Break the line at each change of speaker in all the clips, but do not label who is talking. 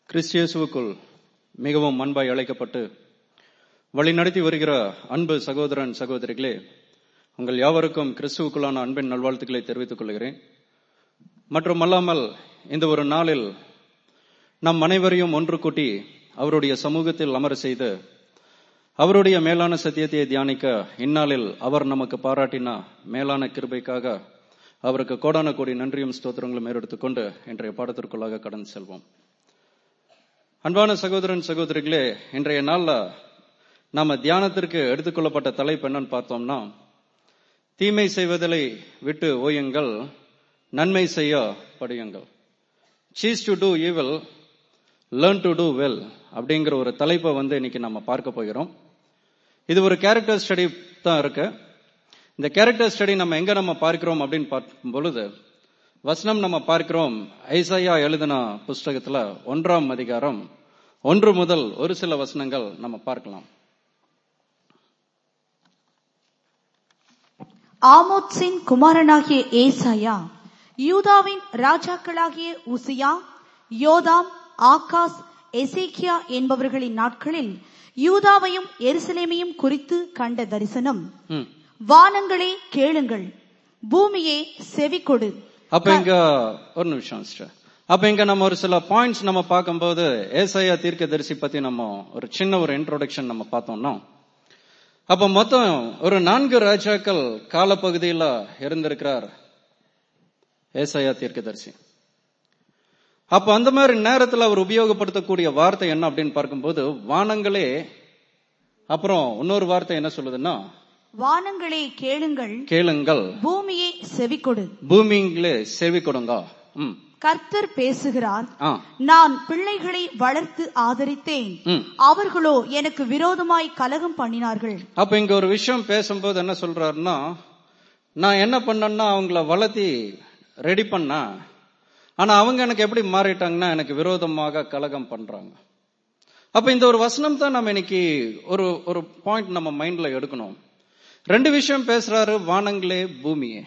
கிறிஸ்தியேசுவுக்குள் மிகவும் அன்பாய் அழைக்கப்பட்டு வழிநடத்தி வருகிற அன்பு சகோதரன் சகோதரிகளே உங்கள் யாவருக்கும் கிறிஸ்துவுக்குள்ளான அன்பின் நல்வாழ்த்துக்களை தெரிவித்துக் கொள்கிறேன் மற்றும் அல்லாமல் இந்த ஒரு நாளில் நம் அனைவரையும் ஒன்று கூட்டி அவருடைய சமூகத்தில் அமர செய்து அவருடைய மேலான சத்தியத்தை தியானிக்க இந்நாளில் அவர் நமக்கு பாராட்டின மேலான கிருபைக்காக அவருக்கு கோடான கோடி நன்றியும் ஸ்தோத்திரங்களும் ஏறெடுத்துக்கொண்டு இன்றைய பாடத்திற்குள்ளாக கடந்து செல்வோம் அன்பான சகோதரன் சகோதரிகளே இன்றைய நாள்ல நாம தியானத்திற்கு எடுத்துக்கொள்ளப்பட்ட தலைப்பு என்னன்னு பார்த்தோம்னா தீமை செய்வதை விட்டு ஓயுங்கள் நன்மை செய்ய படியுங்கள் cease to do evil learn to do well அப்படிங்கிற ஒரு தலைப்பை வந்து இன்னைக்கு நம்ம பார்க்க போகிறோம் இது ஒரு கேரக்டர் ஸ்டடி தான் இருக்கு இந்த கேரக்டர் ஸ்டடி நம்ம எங்க நம்ம பார்க்கிறோம் அப்படின்னு பார்க்கும் பொழுது வசனம் நம்ம பார்க்கிறோம் ஐசையா எழுதின புஸ்தகத்துல ஒன்றாம் அதிகாரம் ஒன்று முதல் ஒரு சில வசனங்கள் நம்ம பார்க்கலாம்
ஆமோத்ஸின் குமாரனாகிய ஏசாயா யூதாவின் ராஜாக்களாகிய உசியா யோதாம் ஆகாஸ் எசேக்கியா என்பவர்களின் நாட்களில் யூதாவையும் எருசலேமையும் குறித்து கண்ட தரிசனம்
ம்.
வானங்களே கேளுங்கள் பூமியே செவிக்கொடு
அப்ப இங்க ஒரு நிமிஷம் sister. அப்ப இங்க நம்ம ஒரு சில பாயிண்ட்ஸ் நம்ம பார்க்கும்போது ஏசாயா தீர்க்கதரிசி பத்தி நம்ம ஒரு சின்ன ஒரு இன்ட்ரோடக்ஷன் நம்ம பார்த்தோம்னா அப்ப மொத்தம் ஒரு நான்கு ராஜாக்கள் காலப்பகுதியில இருந்திருக்கிறார் ஏசாயா தீர்க்கதரிசி அப்ப அந்த மாதிரி நேரத்துல அவர் உபயோகப்படுத்தக்கூடிய வார்த்தை என்ன அப்படின்னு பார்க்கும்போது வானங்களே அப்புறம் இன்னொரு வார்த்தை என்ன சொல்லுதுன்னா
வானங்களே கேளுங்கள்
கேளுங்கள்
பூமியே செவிக்கொடு
பூமிங்களே செவி கொடுங்க ம்
கர்த்தர் பேசுகிறார்
ஆ
நான் பிள்ளைகளை வளர்த்து ஆதரித்தேன்
ம்
அவர்களோ எனக்கு விரோதமாய் கலகம் பண்ணினார்கள்
அப்ப இங்க ஒரு விஷயம் பேசும்போது என்ன சொல்றாருன்னா நான் என்ன பண்ணேன்னா அவங்கள வளர்த்தி ரெடி பண்ணா ஆனா அவங்க எனக்கு எப்படி மாறிட்டாங்கன்னா எனக்கு விரோதமாக கலகம் பண்றாங்க அப்ப இந்த ஒரு வசனம் தான் நம்ம இன்னைக்கு ஒரு ஒரு பாயிண்ட் நம்ம மைண்ட்ல எடுக்கணும் ரெண்டு விஷயம் பேசுறாரு வானங்களே பூமியே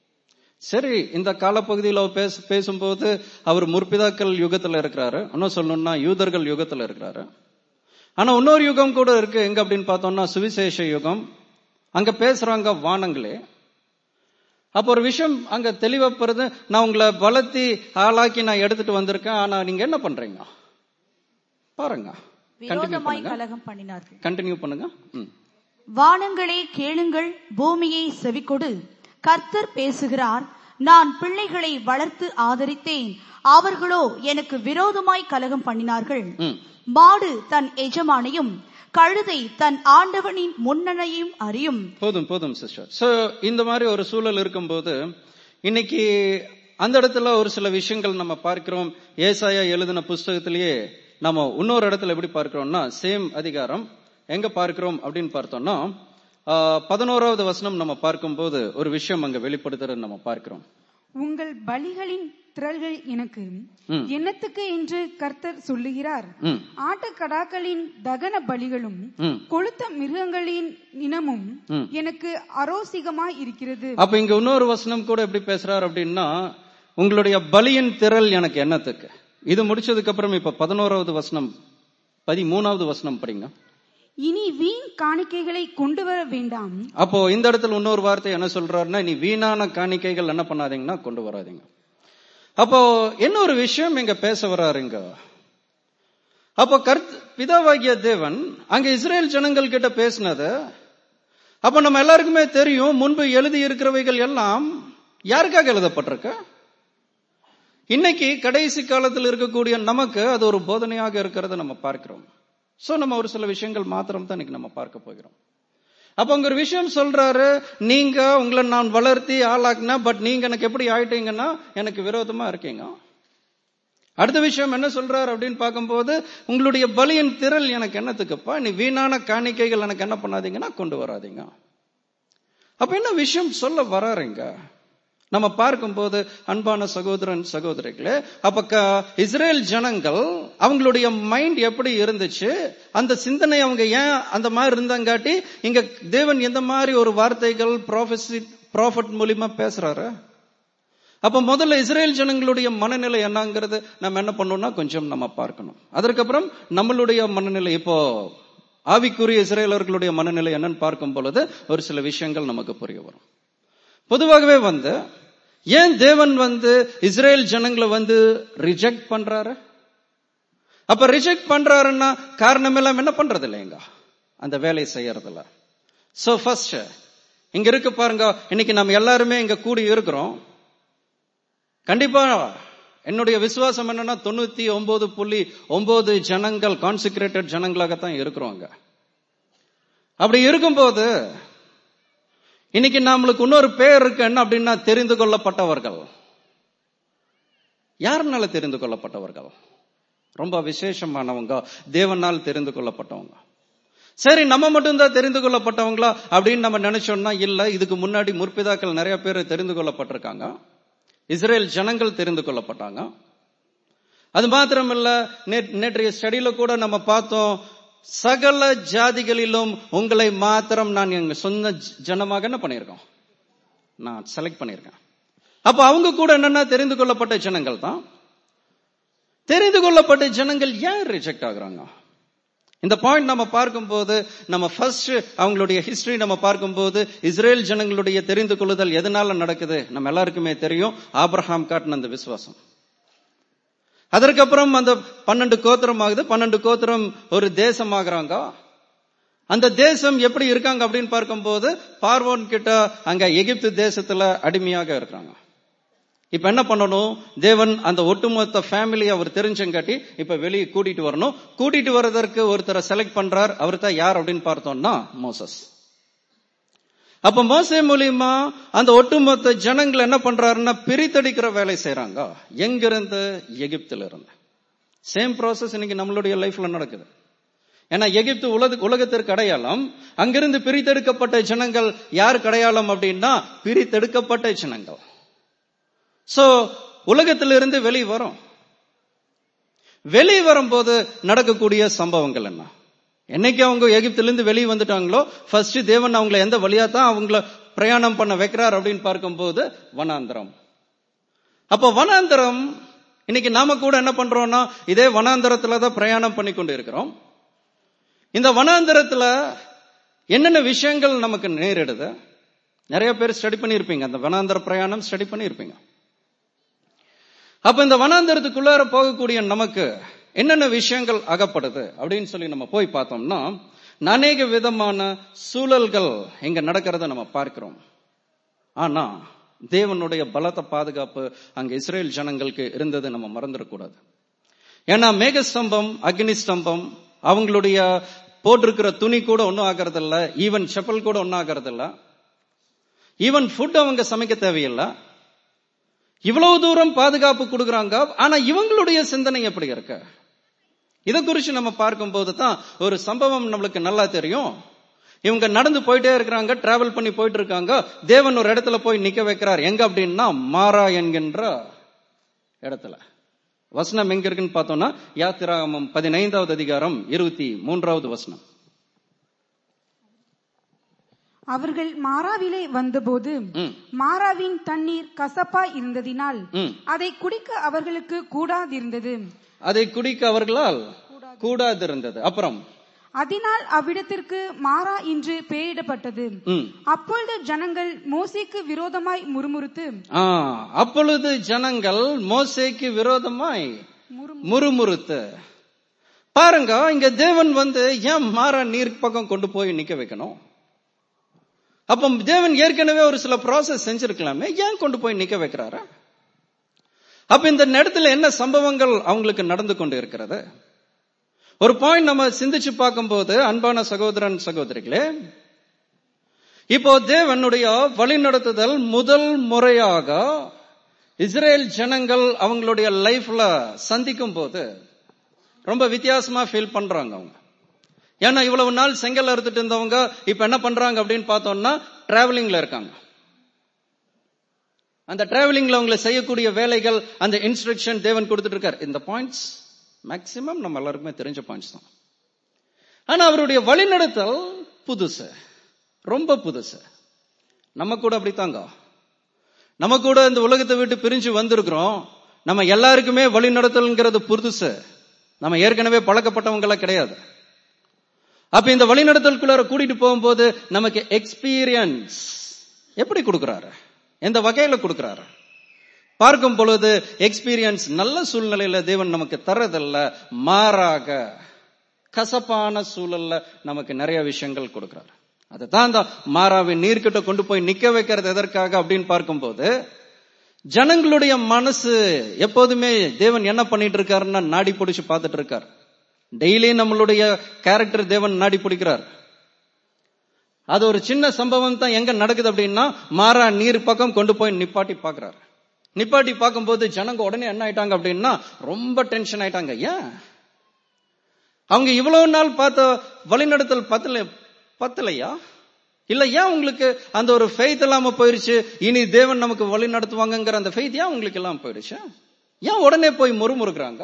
சரி இந்த காலப்பகுதியில் அவர் பேச பேசும்போது அவர் முற்பிதாக்கள் யுகத்துல இருக்கிறாரு இன்னும் சொல்லணும்னா யூதர்கள் யுகத்துல இருக்கிறாரு ஆனா இன்னொரு யுகம் கூட இருக்கு எங்க அப்படின்னு பார்த்தோம்னா சுவிசேஷ யுகம் அங்க பேசுறாங்க வானங்களே அப்ப ஒரு விஷயம் அங்க தெளிவப்படுறது நான் உங்களை வளர்த்தி ஆளாக்கி நான் எடுத்துட்டு வந்திருக்கேன் ஆனா நீங்க என்ன பண்றீங்க பாருங்க கண்டினியூ
விரோதமாய்
பண்ணுங்க
கலகம் பண்ணினார்கள்
கண்டினியூ பண்ணுங்க ம்.
வானங்களே கேளுங்கள் பூமியை செவிக்கொடு கர்த்தர் பேசுகிறார் நான் பிள்ளைகளை வளர்த்து ஆதரித்தேன் அவர்களோ எனக்கு விரோதமாய் கலகம் பண்ணினார்கள்
ம்.
மாடு தன் எஜமானையும் கழுதை தன் ஆண்டவனின் முன்னணையும் அறியும்
போதும் போதும் சிஸ்டர் சோ இந்த மாதிரி ஒரு சூழல் இருக்கும்போது இன்னைக்கு அந்த இடத்துல ஒரு சில விஷயங்கள் நம்ம பார்க்கிறோம் ஏசாயா எழுதின புஸ்தகத்திலேயே நம்ம இன்னொரு இடத்துல எப்படி பார்க்கிறோம்னா சேம் அதிகாரம் எங்க பார்க்கிறோம் அப்படின்னு பார்த்தோம்னா ஆஹ், பதினோராவது வசனம் நம்ம பார்க்கும்போது ஒரு விஷயம் அங்க வெளிப்படுத்துறது நம்ம பார்க்கிறோம்
உங்கள் பலிகளின் திரள்கள் எனக்கு
ம்.
என்னத்துக்கு என்று கர்த்தர் சொல்லுகிறார்
ம்,
ஆட்டுக்கடாக்களின் தகன பலிகளும்
ம்.
கொளுத்த மிருகங்களின் இனமும்
ம்.
எனக்கு அரோசிகமாய் இருக்கிறது
அப்ப இங்க இன்னொரு வசனம் கூட எப்படி பேசுறாரு அப்படின்னா உங்களுடைய பலியின் திரள் எனக்கு என்னத்துக்கு இது முடிச்சதுக்கு அப்புறம் இப்ப பதினோராவது வசனம் பதிமூணாவது வசனம் படிங்க
இனி வீண் காணிக்கைகளை கொண்டு வர வேண்டாம்
அப்போ இந்த இடத்துல இன்னொரு வார்த்தை என்ன சொல்றாருன்னா நீ வீணான காணிக்கைகள் என்ன பண்ணாதீங்கன்னா கொண்டு வராதீங்க அப்போ என்ன ஒரு விஷயம் இங்க பேச வர்றாருங்க அப்போ கர்த் பிதாவாகிய தேவன் அங்க இஸ்ரேல் ஜனங்கள் கிட்ட பேசினது அப்ப நம்ம எல்லாருக்குமே தெரியும் முன்பு எழுதி இருக்கிறவைகள் எல்லாம் யாருக்காக எழுதப்பட்டிருக்கு இன்னைக்கு கடைசி காலத்தில் இருக்கக்கூடிய நமக்கு அது ஒரு போதனையாக இருக்கிறத நம்ம பார்க்கிறோம் சோ நம்ம ஒரு சில விஷயங்கள் மாத்திரம் தான் இன்னைக்கு நம்ம பார்க்க போகிறோம் அப்ப அங்க ஒரு விஷயம் சொல்றாரு நீங்க உங்களை நான் வளர்த்தி ஆளாக்குனா பட் நீங்க எனக்கு எப்படி ஆயிட்டீங்கன்னா எனக்கு விரோதமா இருக்கீங்க அடுத்த விஷயம் என்ன சொல்றாரு அப்படின்னு பார்க்கும்போது உங்களுடைய பலியின் திரள் எனக்கு என்னத்துக்குப்பா நீ வீணான காணிக்கைகள் எனக்கு என்ன பண்ணாதீங்கன்னா கொண்டு வராதீங்க அப்ப என்ன விஷயம் சொல்ல வராருங்க நம்ம பார்க்கும்போது அன்பான சகோதரன் சகோதரிகளே அப்ப க- இஸ்ரேல் ஜனங்கள் அவங்களுடைய மைண்ட் எப்படி இருந்துச்சு அந்த சிந்தனை அவங்க ஏன் அந்த மாதிரி இருந்தாங்காட்டி இங்க தேவன் எந்த மாதிரி ஒரு வார்த்தைகள் ப்ராஃபஸி ப்ராஃபட் மூலியமா பேசுறாரு அப்ப முதல்ல இஸ்ரேல் ஜனங்களுடைய மனநிலை என்னங்கிறது நம்ம என்ன பண்ணணும்னா கொஞ்சம் நம்ம பார்க்கணும் அதற்கப்புறம் நம்மளுடைய மனநிலை இப்போ ஆவிக்குரிய இஸ்ரேலர்களுடைய மனநிலை என்னன்னு பார்க்கும் பொழுது ஒரு சில விஷயங்கள் நமக்கு புரிய வரும் பொதுவாகவே வந்து ஏன் தேவன் வந்து இஸ்ரேல் ஜனங்களை வந்து ரிஜெக்ட் பண்றாரு அப்ப ரிஜெக்ட் பண்றாருன்னா காரணம் எல்லாம் என்ன பண்றது இல்லைங்க அந்த வேலையை செய்யறதுல சோ ஃபர்ஸ்ட் இங்க இருக்கு பாருங்க இன்னைக்கு நம்ம எல்லாருமே இங்க கூடி இருக்கிறோம் கண்டிப்பா என்னுடைய விசுவாசம் என்னன்னா தொண்ணூத்தி ஒன்பது புள்ளி ஒன்பது ஜனங்கள் கான்சிக்ரேட்டட் ஜனங்களாகத்தான் இருக்கிறோம் அங்க அப்படி இருக்கும்போது இன்னைக்கு நம்மளுக்கு இன்னொரு பேர் இருக்கு என்ன அப்படின்னா தெரிந்து கொள்ளப்பட்டவர்கள் யாருனால தெரிந்து கொள்ளப்பட்டவர்கள் ரொம்ப விசேஷமானவங்க தேவனால் தெரிந்து கொள்ளப்பட்டவங்க சரி நம்ம மட்டும்தான் தெரிந்து கொள்ளப்பட்டவங்களா அப்படின்னு நம்ம நினைச்சோம்னா இல்ல இதுக்கு முன்னாடி முற்பிதாக்கள் நிறைய பேர் தெரிந்து கொள்ளப்பட்டிருக்காங்க இஸ்ரேல் ஜனங்கள் தெரிந்து கொள்ளப்பட்டாங்க அது மாத்திரமல்ல நேற்றைய ஸ்டடியில கூட நம்ம பார்த்தோம் சகல ஜாதிகளிலும் உங்களை மாத்திரம் நான் எங்க சொந்த ஜனமாக என்ன பண்ணியிருக்கோம் நான் செலக்ட் பண்ணியிருக்கேன் அப்ப அவங்க கூட என்னன்னா தெரிந்து கொள்ளப்பட்ட ஜனங்கள் தான் தெரிந்து கொள்ளப்பட்ட ஜனங்கள் ஏன் ரிஜெக்ட் ஆகுறாங்க இந்த பாயிண்ட் நம்ம பார்க்கும்போது நம்ம ஃபர்ஸ்ட் அவங்களுடைய ஹிஸ்டரி நம்ம பார்க்கும்போது இஸ்ரேல் ஜனங்களுடைய தெரிந்து கொள்ளுதல் எதனால நடக்குது நம்ம எல்லாருக்குமே தெரியும் ஆப்ரஹாம் காட்டின அந்த விசுவாசம் அதற்கப்புறம் அந்த பன்னெண்டு கோத்திரம் ஆகுது பன்னெண்டு கோத்திரம் ஒரு தேசம் ஆகுறாங்க அந்த தேசம் எப்படி இருக்காங்க அப்படின்னு பார்க்கும்போது பார்வோன் கிட்ட அங்க எகிப்து தேசத்துல அடிமையாக இருக்கிறாங்க இப்ப என்ன பண்ணணும் தேவன் அந்த ஒட்டுமொத்த ஃபேமிலி அவர் தெரிஞ்சங்காட்டி இப்ப வெளியே கூட்டிட்டு வரணும் கூட்டிட்டு வர்றதற்கு ஒருத்தரை செலக்ட் பண்றார் அவர் தான் யார் அப்படின்னு பார்த்தோம்னா மோசஸ் அப்ப மோசே மூலியமா அந்த ஒட்டுமொத்த ஜனங்கள் என்ன பண்றாருன்னா பிரித்தடிக்கிற வேலை செய்யறாங்க எங்கிருந்து எகிப்துல இருந்து சேம் ப்ராசஸ் இன்னைக்கு நம்மளுடைய லைஃப்ல நடக்குது ஏன்னா எகிப்து உலக உலகத்திற்கு அடையாளம் அங்கிருந்து பிரித்தெடுக்கப்பட்ட ஜனங்கள் யார் அடையாளம் அப்படின்னா பிரித்தெடுக்கப்பட்ட ஜனங்கள் சோ உலகத்திலிருந்து வெளியே வரும் வெளியே வரும்போது நடக்கக்கூடிய சம்பவங்கள் என்ன என்னைக்கு அவங்க எகிப்திலிருந்து வெளியே வந்துட்டாங்களோ ஃபர்ஸ்ட் தேவன் அவங்களை எந்த வழியா தான் அவங்கள பிரயாணம் பண்ண வைக்கிறார் அப்படின்னு பார்க்கும்போது வனாந்திரம் அப்ப வனாந்திரம் இன்னைக்கு நாம கூட என்ன பண்றோம்னா இதே வனாந்திரத்துல தான் பிரயாணம் பண்ணி கொண்டு இருக்கிறோம் இந்த வனாந்திரத்துல என்னென்ன விஷயங்கள் நமக்கு நேரிடுது நிறைய பேர் ஸ்டடி பண்ணியிருப்பீங்க அந்த வனாந்திர பிரயாணம் ஸ்டடி பண்ணியிருப்பீங்க அப்ப இந்த வனாந்திரத்துக்குள்ளார போகக்கூடிய நமக்கு என்னென்ன விஷயங்கள் அகப்படுது அப்படின்னு சொல்லி நம்ம போய் பார்த்தோம்னா அநேக விதமான சூழல்கள் இங்க நடக்கிறத நம்ம பார்க்கிறோம் ஆனா தேவனுடைய பலத்த பாதுகாப்பு அங்க இஸ்ரேல் ஜனங்களுக்கு இருந்தது நம்ம மறந்துடக்கூடாது ஏன்னா மேகஸ்தம்பம் அக்னி ஸ்தம்பம் அவங்களுடைய போட்டிருக்கிற துணி கூட ஒன்னும் ஆகிறது இல்ல ஈவன் செப்பல் கூட ஒன்னும் ஆகிறது இல்ல ஈவன் ஃபுட் அவங்க சமைக்க தேவையில்லை இவ்வளவு தூரம் பாதுகாப்பு கொடுக்கறாங்க ஆனா இவங்களுடைய சிந்தனை எப்படி இருக்கு இதை குறிச்சு நம்ம பார்க்கும்போது தான் ஒரு சம்பவம் நம்மளுக்கு நல்லா தெரியும் இவங்க நடந்து போயிட்டே இருக்கிறாங்க டிராவல் பண்ணி போயிட்டு இருக்காங்க தேவன் ஒரு இடத்துல போய் நிக்க வைக்கிறார் எங்க அப்படின்னா மாறா என்கின்ற இடத்துல வசனம் எங்க இருக்குன்னு பார்த்தோம்னா யாத்திராகமம் பதினைந்தாவது அதிகாரம் இருபத்தி மூன்றாவது வசனம்
அவர்கள் மாறாவிலே வந்தபோது
ம்.
மாறாவின் தண்ணீர் கசப்பா இருந்ததினால்
ம்.
அதை குடிக்க அவர்களுக்கு கூடாதிருந்தது
அதை குடிக்க அவர்களால் கூடாதிருந்தது அப்புறம்
அதனால் அவ்விடத்திற்கு மாறா என்று பெயரிடப்பட்டது
ம்
அப்பொழுது ஜனங்கள் மோசேக்கு விரோதமாய் முறுமுறுத்து
ஆ, அப்பொழுது ஜனங்கள் மோசேக்கு விரோதமாய் முறுமுறுத்து பாருங்க இங்க தேவன் வந்து ஏன் மாற நீர் பக்கம் கொண்டு போய் நிக்க வைக்கணும் அப்ப தேவன் ஏற்கனவே ஒரு சில ப்ராசஸ் செஞ்சிருக்கலாமே ஏன் கொண்டு போய் நிக்க வைக்கிறாரு அப்ப இந்த இடத்துல என்ன சம்பவங்கள் அவங்களுக்கு நடந்து கொண்டு இருக்கிறது ஒரு பாயிண்ட் நம்ம சிந்திச்சு பார்க்கும்போது அன்பான சகோதரன் சகோதரிகளே இப்போ தேவனுடைய வழிநடத்துதல் முதல் முறையாக இஸ்ரேல் ஜனங்கள் அவங்களுடைய லைஃப்ல சந்திக்கும் போது ரொம்ப வித்தியாசமா ஃபீல் பண்றாங்க அவங்க ஏன்னா இவ்வளவு நாள் செங்கல் அறுத்துட்டு இருந்தவங்க இப்ப என்ன பண்றாங்க அப்படின்னு பார்த்தோம்னா டிராவலிங்ல இருக்காங்க அந்த டிராவலிங்ல அவங்களை செய்யக்கூடிய வேலைகள் அந்த இன்ஸ்ட்ரக்ஷன் தேவன் கொடுத்துட்டு இருக்கார் இந்த பாயிண்ட்ஸ் மேக்சிமம் நம்ம எல்லாருக்குமே தெரிஞ்ச பாயிண்ட்ஸ் தான் ஆனா அவருடைய வழிநடத்தல் புதுசு ரொம்ப புதுசு நம்ம கூட அப்படித்தாங்க நம்ம கூட இந்த உலகத்தை விட்டு பிரிஞ்சு வந்திருக்கிறோம் நம்ம எல்லாருக்குமே வழி நடத்தல்ங்கிறது புதுசு நம்ம ஏற்கனவே பழக்கப்பட்டவங்கள கிடையாது அப்ப இந்த வழிநடத்தலுக்குள்ளார கூட்டிட்டு போகும்போது நமக்கு எக்ஸ்பீரியன்ஸ் எப்படி கொடுக்கிறாரு எந்த வகையில கொடுக்கிறாரு பார்க்கும் பொழுது எக்ஸ்பீரியன்ஸ் நல்ல சூழ்நிலையில தேவன் நமக்கு தர்றதல்ல மாறாக கசப்பான சூழல்ல நமக்கு நிறைய விஷயங்கள் கொடுக்கிறார் அதுதான் இந்த மாறாவின் நீர்கிட்ட கொண்டு போய் நிக்க வைக்கிறது எதற்காக அப்படின்னு பார்க்கும்போது ஜனங்களுடைய மனசு எப்போதுமே தேவன் என்ன பண்ணிட்டு இருக்காருன்னா நாடி பிடிச்சு பார்த்துட்டு இருக்கார் டெய்லி நம்மளுடைய கேரக்டர் தேவன் நாடி பிடிக்கிறார் அது ஒரு சின்ன சம்பவம் தான் எங்க நடக்குது அப்படின்னா மாறா நீர் பக்கம் கொண்டு போய் நிப்பாட்டி பாக்குறாரு நிப்பாட்டி பார்க்கும்போது ஜனங்க உடனே என்ன ஆயிட்டாங்க அப்படின்னா ரொம்ப டென்ஷன் ஆயிட்டாங்க ஏன் அவங்க இவ்வளவு நாள் பார்த்த வழிநடத்தல் பத்தல பத்தலையா இல்ல ஏன் உங்களுக்கு அந்த ஒரு ஃபெய்த் இல்லாம போயிருச்சு இனி தேவன் நமக்கு வழி நடத்துவாங்கங்கிற அந்த ஃபெய்த் ஏன் உங்களுக்கு எல்லாம் போயிடுச்சு ஏன் உடனே போய் முறுமுறுக்கிறாங்க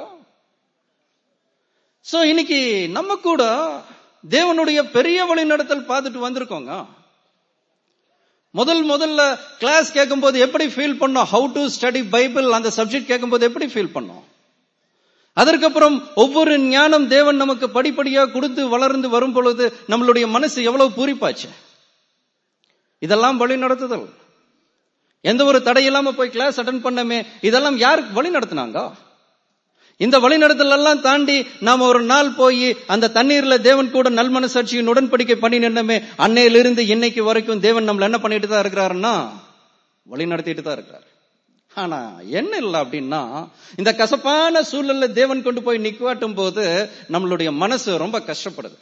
சோ இன்னைக்கு நம்ம கூட தேவனுடைய பெரிய வழி நடத்தல் பார்த்துட்டு வந்திருக்கோங்க முதல் முதல்ல கிளாஸ் கேட்கும்போது எப்படி ஃபீல் பண்ணோம் ஹவு டு ஸ்டடி பைபிள் அந்த சப்ஜெக்ட் கேட்கும்போது எப்படி ஃபீல் பண்ணோம் அதற்கப்புறம் ஒவ்வொரு ஞானம் தேவன் நமக்கு படிப்படியா கொடுத்து வளர்ந்து வரும் பொழுது நம்மளுடைய மனசு எவ்வளவு பூரிப்பாச்சு இதெல்லாம் வழி நடத்துதல் எந்த ஒரு தடை இல்லாம போய் கிளாஸ் அட்டன் பண்ணமே இதெல்லாம் யாருக்கு வழி நடத்தினாங்க இந்த வழிநடத்தல் எல்லாம் தாண்டி நாம ஒரு நாள் போய் அந்த தண்ணீர்ல தேவன் கூட நல் மனசாட்சியின் உடன்படிக்கை பண்ணி நின்னமே அன்னையிலிருந்து இன்னைக்கு வரைக்கும் தேவன் நம்மள என்ன பண்ணிட்டு தான் இருக்கிறாருன்னா வழி நடத்திட்டு தான் இருக்கிறார் ஆனா என்ன இல்லை அப்படின்னா இந்த கசப்பான சூழல்ல தேவன் கொண்டு போய் நிக்குவாட்டும் போது நம்மளுடைய மனசு ரொம்ப கஷ்டப்படுது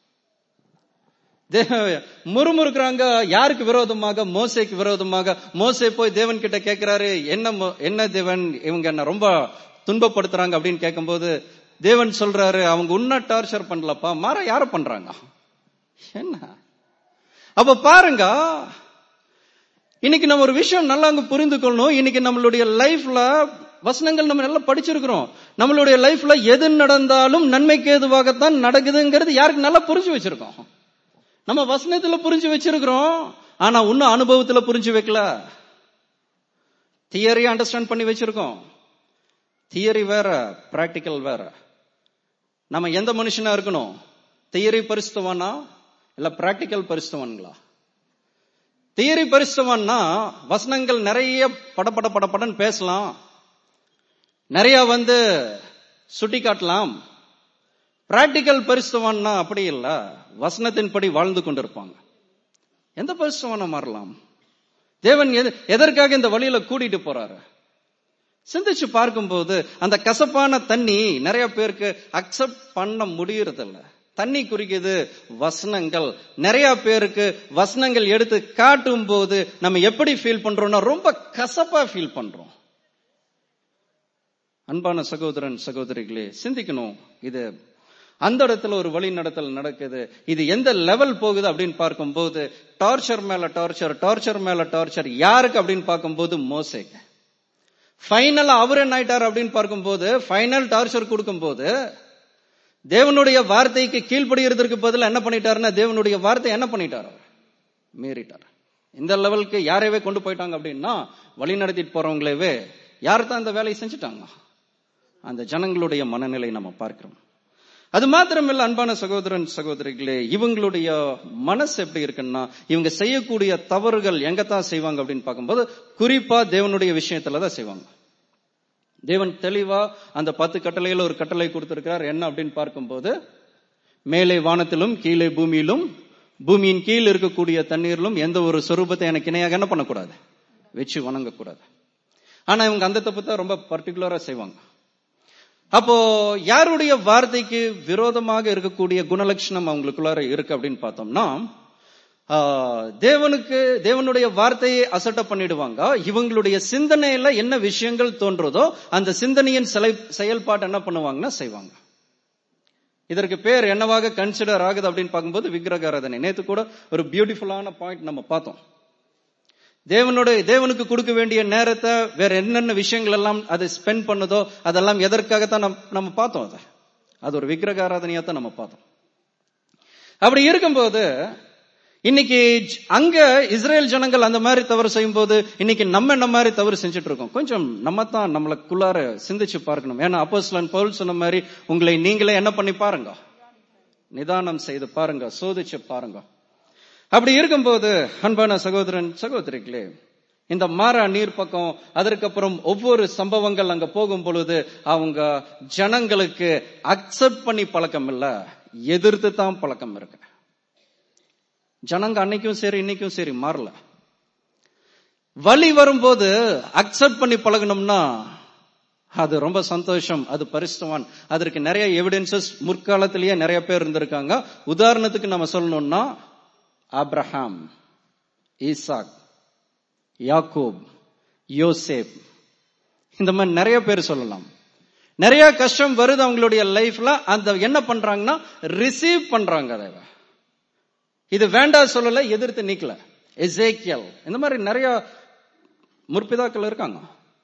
முறுமுறுக்கிறாங்க யாருக்கு விரோதமாக மோசைக்கு விரோதமாக மோசை போய் தேவன் கிட்ட கேட்கிறாரு என்ன என்ன தேவன் இவங்க என்ன ரொம்ப துன்பப்படுத்துறாங்க அப்படின்னு கேட்கும்போது தேவன் சொல்றாரு அவங்க உன்ன டார்ச்சர் பண்ணலப்பா மாற யார பண்றாங்க என்ன அப்ப பாருங்க இன்னைக்கு நம்ம ஒரு விஷயம் நல்லா அங்க புரிந்து கொள்ளணும் இன்னைக்கு நம்மளுடைய லைஃப்ல வசனங்கள் நம்ம நல்லா படிச்சிருக்கிறோம் நம்மளுடைய லைஃப்ல எது நடந்தாலும் நன்மைக்கு ஏதுவாகத்தான் நடக்குதுங்கிறது யாருக்கு நல்லா புரிஞ்சு வச்சிருக்கோம் நம்ம வசனத்துல புரிஞ்சு வச்சிருக்கிறோம் ஆனா இன்னும் அனுபவத்துல புரிஞ்சு வைக்கல தியரி அண்டர்ஸ்டாண்ட் பண்ணி வச்சிருக்கோம் தியரி வேற பிராக்டிக்கல் வேற நம்ம எந்த மனுஷனா இருக்கணும் தியரி பரிசுத்தவானா இல்ல பிராக்டிக்கல் பரிசுத்தவான்களா தியரி பரிசுத்தவான்னா வசனங்கள் நிறைய படப்பட படப்படன்னு பேசலாம் நிறைய வந்து சுட்டி காட்டலாம் பிராக்டிக்கல் பரிசுத்தவான்னா அப்படி இல்ல வசனத்தின்படி வாழ்ந்து கொண்டிருப்பாங்க எந்த பரிசுத்தவான மாறலாம் தேவன் எதற்காக இந்த வழியில கூட்டிட்டு போறாரு சிந்திச்சு பார்க்கும்போது அந்த கசப்பான தண்ணி நிறைய பேருக்கு அக்செப்ட் பண்ண முடியறதில்ல தண்ணி குறிக்குது வசனங்கள் நிறைய பேருக்கு வசனங்கள் எடுத்து காட்டும் போது நம்ம எப்படி ஃபீல் பண்றோம்னா ரொம்ப கசப்பா ஃபீல் பண்றோம் அன்பான சகோதரன் சகோதரிகளே சிந்திக்கணும் இது அந்த இடத்துல ஒரு வழி நடத்தல் நடக்குது இது எந்த லெவல் போகுது அப்படின்னு பார்க்கும்போது டார்ச்சர் மேல டார்ச்சர் டார்ச்சர் மேல டார்ச்சர் யாருக்கு அப்படின்னு பார்க்கும்போது மோசைக்கு ஃபைனல் அவர் என்ன ஆயிட்டார் அப்படின்னு பார்க்கும்போது ஃபைனல் டார்ச்சர் கொடுக்கும்போது தேவனுடைய வார்த்தைக்கு கீழ்ப்படுகிறதுக்கு பதில் என்ன பண்ணிட்டாருன்னா தேவனுடைய வார்த்தை என்ன பண்ணிட்டார் மீறிட்டார் இந்த லெவலுக்கு யாரையவே கொண்டு போயிட்டாங்க அப்படின்னா வழி நடத்திட்டு போறவங்களவே யார் தான் இந்த வேலையை செஞ்சுட்டாங்க அந்த ஜனங்களுடைய மனநிலை நம்ம பார்க்கிறோம் அது மாத்திரமில்ல அன்பான சகோதரன் சகோதரிகளே இவங்களுடைய மனசு எப்படி இருக்குன்னா இவங்க செய்யக்கூடிய தவறுகள் எங்கத்தான் செய்வாங்க அப்படின்னு பார்க்கும்போது குறிப்பா தேவனுடைய விஷயத்துல தான் செய்வாங்க தேவன் தெளிவா அந்த பத்து கட்டளையில ஒரு கட்டளை கொடுத்திருக்கிறார் என்ன அப்படின்னு பார்க்கும்போது மேலே வானத்திலும் கீழே பூமியிலும் பூமியின் கீழ் இருக்கக்கூடிய தண்ணீரிலும் எந்த ஒரு சொரூபத்தை எனக்கு இணையாக என்ன பண்ணக்கூடாது வச்சு வணங்கக்கூடாது ஆனா இவங்க அந்த தப்பு தான் ரொம்ப பர்டிகுலரா செய்வாங்க அப்போ யாருடைய வார்த்தைக்கு விரோதமாக இருக்கக்கூடிய குணலட்சணம் அவங்களுக்குள்ளார இருக்கு அப்படின்னு பார்த்தோம்னா தேவனுக்கு தேவனுடைய வார்த்தையை அசட்ட பண்ணிடுவாங்க இவங்களுடைய சிந்தனையில என்ன விஷயங்கள் தோன்றதோ அந்த சிந்தனையின் செயல்பாட்டு என்ன பண்ணுவாங்கன்னா செய்வாங்க இதற்கு பேர் என்னவாக கன்சிடர் ஆகுது அப்படின்னு பார்க்கும்போது விக்கிரகாராதனை நேத்து கூட ஒரு பியூட்டிஃபுல்லான பாயிண்ட் நம்ம பார்த்தோம் தேவனுடைய தேவனுக்கு கொடுக்க வேண்டிய நேரத்தை வேற என்னென்ன விஷயங்கள் எல்லாம் அதை ஸ்பெண்ட் பண்ணதோ அதெல்லாம் எதற்காகத்தான் நம்ம பார்த்தோம் அதை அது ஒரு விக்கிரக ஆராதனையா தான் நம்ம பார்த்தோம் அப்படி இருக்கும்போது இன்னைக்கு ஜ- அங்க இஸ்ரேல் ஜனங்கள் அந்த மாதிரி தவறு செய்யும் போது இன்னைக்கு நம்ம என்ன மாதிரி தவறு செஞ்சுட்டு இருக்கோம் கொஞ்சம் நம்ம தான் நம்மளுக்குள்ளார சிந்திச்சு பார்க்கணும் ஏன்னா அப்போஸ்தலன் பவுல் சொன்ன மாதிரி உங்களை நீங்களே என்ன பண்ணி பாருங்க நிதானம் செய்து பாருங்க சோதிச்சு பாருங்க அப்படி இருக்கும்போது அன்பான சகோதரன் சகோதரிகளே இந்த மாறா நீர் பக்கம் அதற்கப்புறம் ஒவ்வொரு சம்பவங்கள் அங்க போகும் பொழுது அவங்க ஜனங்களுக்கு அக்செப்ட் பண்ணி பழக்கம் இல்ல எதிர்த்து தான் பழக்கம் இருக்கு ஜனங்க அன்னைக்கும் சரி இன்னைக்கும் சரி மாறல வழி வரும்போது அக்செப்ட் பண்ணி பழகணும்னா அது ரொம்ப சந்தோஷம் அது பரிசுத்தவான் அதற்கு நிறைய எவிடன்சஸ் முற்காலத்திலேயே நிறைய பேர் இருந்திருக்காங்க உதாரணத்துக்கு நம்ம சொல்லணும்னா ஆப்ரஹாம் ஈசாக் யாக்கூப் யோசேப் இந்த மாதிரி நிறைய பேர் சொல்லலாம் நிறைய கஷ்டம் வருது அவங்களுடைய லைஃப்ல அந்த என்ன பண்றாங்கன்னா ரிசீவ் பண்றாங்க அதை இது வேண்டாம் சொல்லல எதிர்த்து நிக்கல எசேக்கியல் இந்த மாதிரி நிறைய முற்பிதாக்கள் இருக்காங்க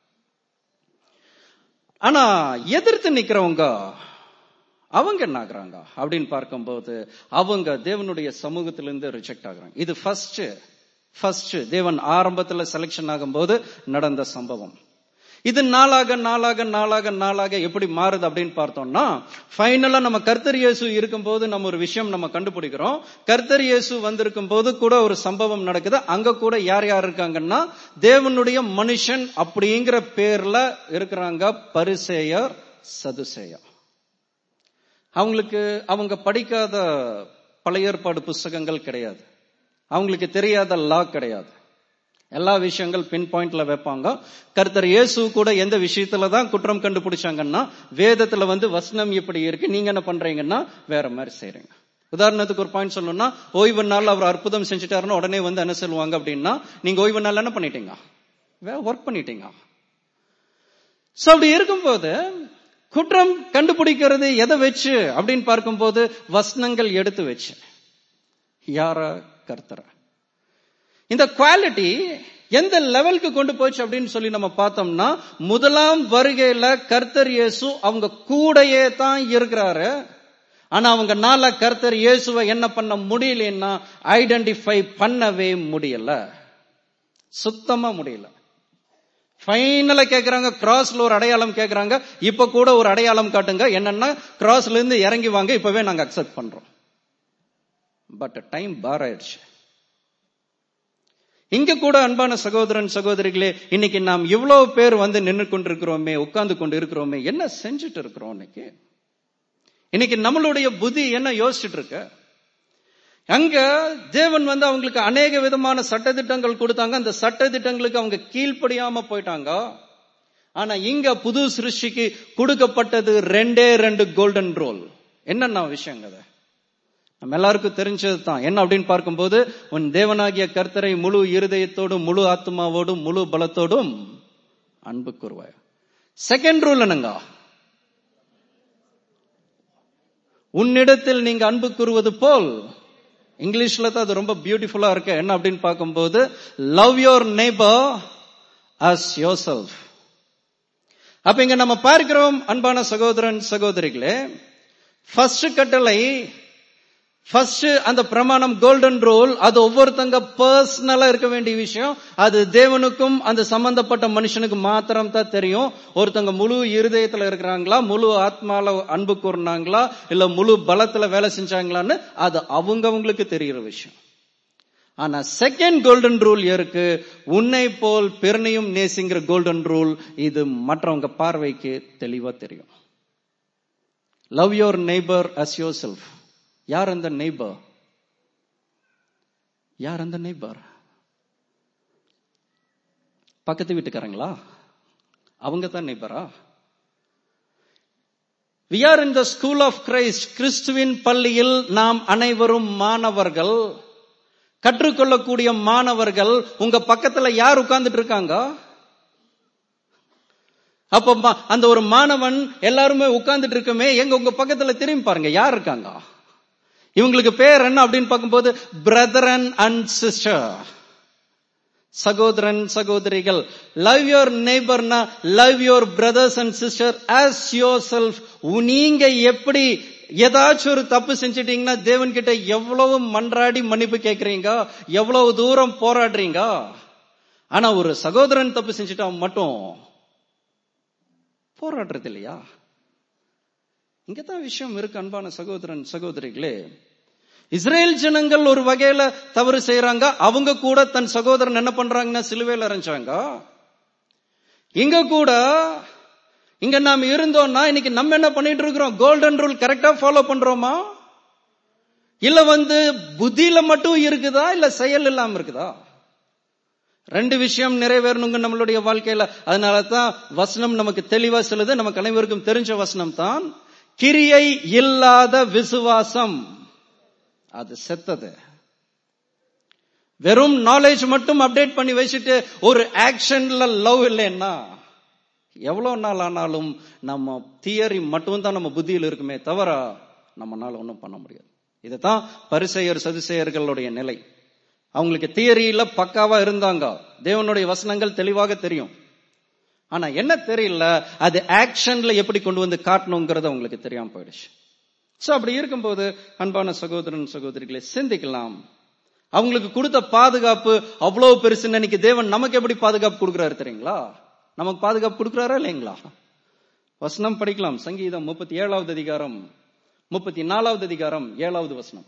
ஆனா எதிர்த்து நிக்கிறவங்க அவங்க என்ன ஆகுறாங்க அப்படின்னு பார்க்கும்போது அவங்க தேவனுடைய சமூகத்திலிருந்து ரிஜெக்ட் ஆகுறாங்க இது ஃபர்ஸ்ட் ஃபர்ஸ்ட் தேவன் ஆரம்பத்துல செலெக்ஷன் ஆகும்போது நடந்த சம்பவம் இது நாளாக நாளாக நாளாக நாளாக எப்படி மாறுது அப்படின்னு பார்த்தோம்னா ஃபைனலா நம்ம கர்த்தர் இயேசு இருக்கும்போது நம்ம ஒரு விஷயம் நம்ம கண்டுபிடிக்கிறோம் கர்த்தர் இயேசு வந்திருக்கும் போது கூட ஒரு சம்பவம் நடக்குது அங்க கூட யார் யார் இருக்காங்கன்னா தேவனுடைய மனுஷன் அப்படிங்கிற பேர்ல இருக்கிறாங்க பரிசேயர் சதுசேயர் அவங்களுக்கு அவங்க படிக்காத பழைய ஏற்பாடு புஸ்தகங்கள் கிடையாது அவங்களுக்கு தெரியாத லா கிடையாது எல்லா விஷயங்கள் பின் பாயிண்ட்ல வைப்பாங்க கர்த்தர் இயேசு கூட எந்த விஷயத்துல தான் குற்றம் கண்டுபிடிச்சாங்கன்னா வேதத்துல வந்து வசனம் இப்படி இருக்கு நீங்க என்ன பண்றீங்கன்னா வேற மாதிரி செய்றீங்க உதாரணத்துக்கு ஒரு பாயிண்ட் சொல்லணும்னா ஓய்வு நாள் அவர் அற்புதம் செஞ்சுட்டாருன்னா உடனே வந்து என்ன சொல்லுவாங்க அப்படின்னா நீங்க ஓய்வு நாள் என்ன பண்ணிட்டீங்க ஒர்க் பண்ணிட்டீங்க சோ அப்படி இருக்கும்போது குற்றம் கண்டுபிடிக்கிறது எதை வச்சு அப்படின்னு பார்க்கும்போது வசனங்கள் எடுத்து வச்சு யார கர்த்தர இந்த குவாலிட்டி எந்த லெவலுக்கு கொண்டு போச்சு அப்படின்னு சொல்லி நம்ம பார்த்தோம்னா முதலாம் வருகையில கர்த்தர் இயேசு அவங்க கூடையே தான் இருக்கிறாரு ஆனா அவங்க நாள கர்த்தர் இயேசுவை என்ன பண்ண முடியலன்னா ஐடென்டிஃபை பண்ணவே முடியல சுத்தமா முடியல ஃபைனலா கேக்குறாங்க கிராஸ்ல ஒரு அடையாளம் கேக்குறாங்க இப்ப கூட ஒரு அடையாளம் காட்டுங்க என்னன்னா கிராஸ்ல இருந்து இறங்கி வாங்க இப்பவே நாங்க அக்செப்ட் பண்றோம் பட் டைம் பார் ஆயிடுச்சு இங்க கூட அன்பான சகோதரன் சகோதரிகளே இன்னைக்கு நாம் இவ்வளவு பேர் வந்து நின்று கொண்டிருக்கிறோமே உட்கார்ந்து கொண்டு இருக்கிறோமே என்ன செஞ்சுட்டு இருக்கிறோம் இன்னைக்கு இன்னைக்கு நம்மளுடைய புத்தி என்ன யோசிச்சுட்டு இருக்க அங்க தேவன் வந்து அவங்களுக்கு அநேக விதமான சட்டதிட்டங்கள் கொடுத்தாங்க அந்த சட்டதிட்டங்களுக்கு அவங்க கீழ்ப்படியாம போயிட்டாங்க ஆனா இங்க புது சிருஷ்டிக்கு கொடுக்கப்பட்டது ரெண்டே ரெண்டு கோல்டன் ரோல் என்னென்ன விஷயங்க அது நம்ம எல்லாருக்கும் தெரிஞ்சது தான் என்ன அப்படின்னு பார்க்கும்போது உன் தேவனாகிய கர்த்தரை முழு இருதயத்தோடும் முழு ஆத்மாவோடும் முழு பலத்தோடும் அன்பு கூறுவாய் செகண்ட் ரூல் என்னங்க உன்னிடத்தில் நீங்க அன்பு கூறுவது போல் இங்கிலீஷ்ல தான் அது ரொம்ப பியூட்டிஃபுல்லா இருக்கு என்ன அப்படின்னு பார்க்கும்போது love your neighbour as yourself அப்ப இங்க நம்ம பார்க்கிறோம் அன்பான சகோதரன் சகோதரிகளே ஃபர்ஸ்ட் கட்டளை ஃபர்ஸ்ட் அந்த பிரமாணம் கோல்டன் ரூல் அது ஒவ்வொருத்தங்க பர்சனலா இருக்க வேண்டிய விஷயம் அது தேவனுக்கும் அந்த சம்பந்தப்பட்ட மனுஷனுக்கு மாத்திரம் தான் தெரியும் ஒருத்தங்க முழு இருதயத்துல இருக்கிறாங்களா முழு ஆத்மால அன்பு கூறினாங்களா இல்ல முழு பலத்துல வேலை செஞ்சாங்களான்னு அது அவங்கவங்களுக்கு தெரிகிற விஷயம் ஆனா செகண்ட் கோல்டன் ரூல் இருக்கு உன்னை போல் பிறனையும் நேசிங்கிற கோல்டன் ரூல் இது மற்றவங்க பார்வைக்கு தெளிவா தெரியும் love your neighbour as yourself யார் அந்த நெய்பர் யார் அந்த நெய்பர் பக்கத்து வீட்டுக்காரங்களா அவங்க தான் நெய்பரா we are in the school of Christ கிறிஸ்துவின் பள்ளியில் நாம் அனைவரும் மாணவர்கள் கற்றுக்கொள்ளக்கூடிய மாணவர்கள் உங்க பக்கத்துல யார் உட்கார்ந்துட்டு இருக்காங்க அப்ப அந்த ஒரு மாணவன் எல்லாருமே உட்கார்ந்துட்டு இருக்குமே எங்க உங்க பக்கத்துல திரும்பி பாருங்க யார் இருக்காங்க இவங்களுக்கு பேர் என்ன அப்படின்னு பார்க்கும்போது பிரதரன் அண்ட் சிஸ்டர் சகோதரன் சகோதரிகள் லவ் யோர் நெய்பர்னா love your brothers and sister as yourself நீங்க எப்படி ஏதாச்சும் ஒரு தப்பு செஞ்சிட்டீங்கன்னா தேவன் கிட்ட எவ்வளவு மன்றாடி மன்னிப்பு கேட்கறீங்க எவ்வளவு தூரம் போராடுறீங்க ஆனா ஒரு சகோதரன் தப்பு செஞ்சுட்டா மட்டும் போராடுறது இல்லையா இங்கதான் விஷயம் இருக்கு அன்பான சகோதரன் சகோதரிகளே இஸ்ரேல் ஜனங்கள் ஒரு வகையில தவறு செய்யறாங்க அவங்க கூட தன் சகோதரன் என்ன பண்றாங்கன்னா சிலுவையில் அரைஞ்சாங்க இங்க கூட இங்க நாம் இருந்தோம்னா இன்னைக்கு நம்ம என்ன பண்ணிட்டு இருக்கிறோம் கோல்டன் ரூல் கரெக்டா ஃபாலோ பண்றோமா இல்ல வந்து புத்தியில மட்டும் இருக்குதா இல்ல செயல் இல்லாம இருக்குதா ரெண்டு விஷயம் நிறைவேறணுங்க நம்மளுடைய வாழ்க்கையில அதனால தான் வசனம் நமக்கு தெளிவா சொல்லுது நமக்கு அனைவருக்கும் தெரிஞ்ச வசனம் தான் கிரியை இல்லாத விசுவாசம் அது செத்தது வெறும் நாலேஜ் மட்டும் அப்டேட் பண்ணி வச்சுட்டு ஒரு ஆக்ஷன்ல லவ் இல்லைன்னா எவ்வளவு நாள் ஆனாலும் நம்ம தியரி மட்டும் தான் நம்ம புத்தியில் இருக்குமே தவிர நம்மனால ஒன்றும் பண்ண முடியாது இதுதான் பரிசெயர் சதுசெயர்களுடைய நிலை அவங்களுக்கு தியரியில பக்காவா இருந்தாங்க தேவனுடைய வசனங்கள் தெளிவாக தெரியும் ஆனா என்ன தெரியல அது ஆக்ஷன்ல எப்படி கொண்டு வந்து காட்டணுங்கிறது அவங்களுக்கு தெரியாம போயிடுச்சு சோ அப்படி இருக்கும்போது அன்பான சகோதரன் சகோதரிகளை சிந்திக்கலாம் அவங்களுக்கு கொடுத்த பாதுகாப்பு அவ்வளவு பெருசுன்னு இன்னைக்கு தேவன் நமக்கு எப்படி பாதுகாப்பு கொடுக்கிறாரு தெரியுங்களா நமக்கு பாதுகாப்பு கொடுக்கிறாரா இல்லைங்களா வசனம் படிக்கலாம் சங்கீதம் முப்பத்தி ஏழாவது அதிகாரம் முப்பத்தி நாலாவது அதிகாரம் ஏழாவது வசனம்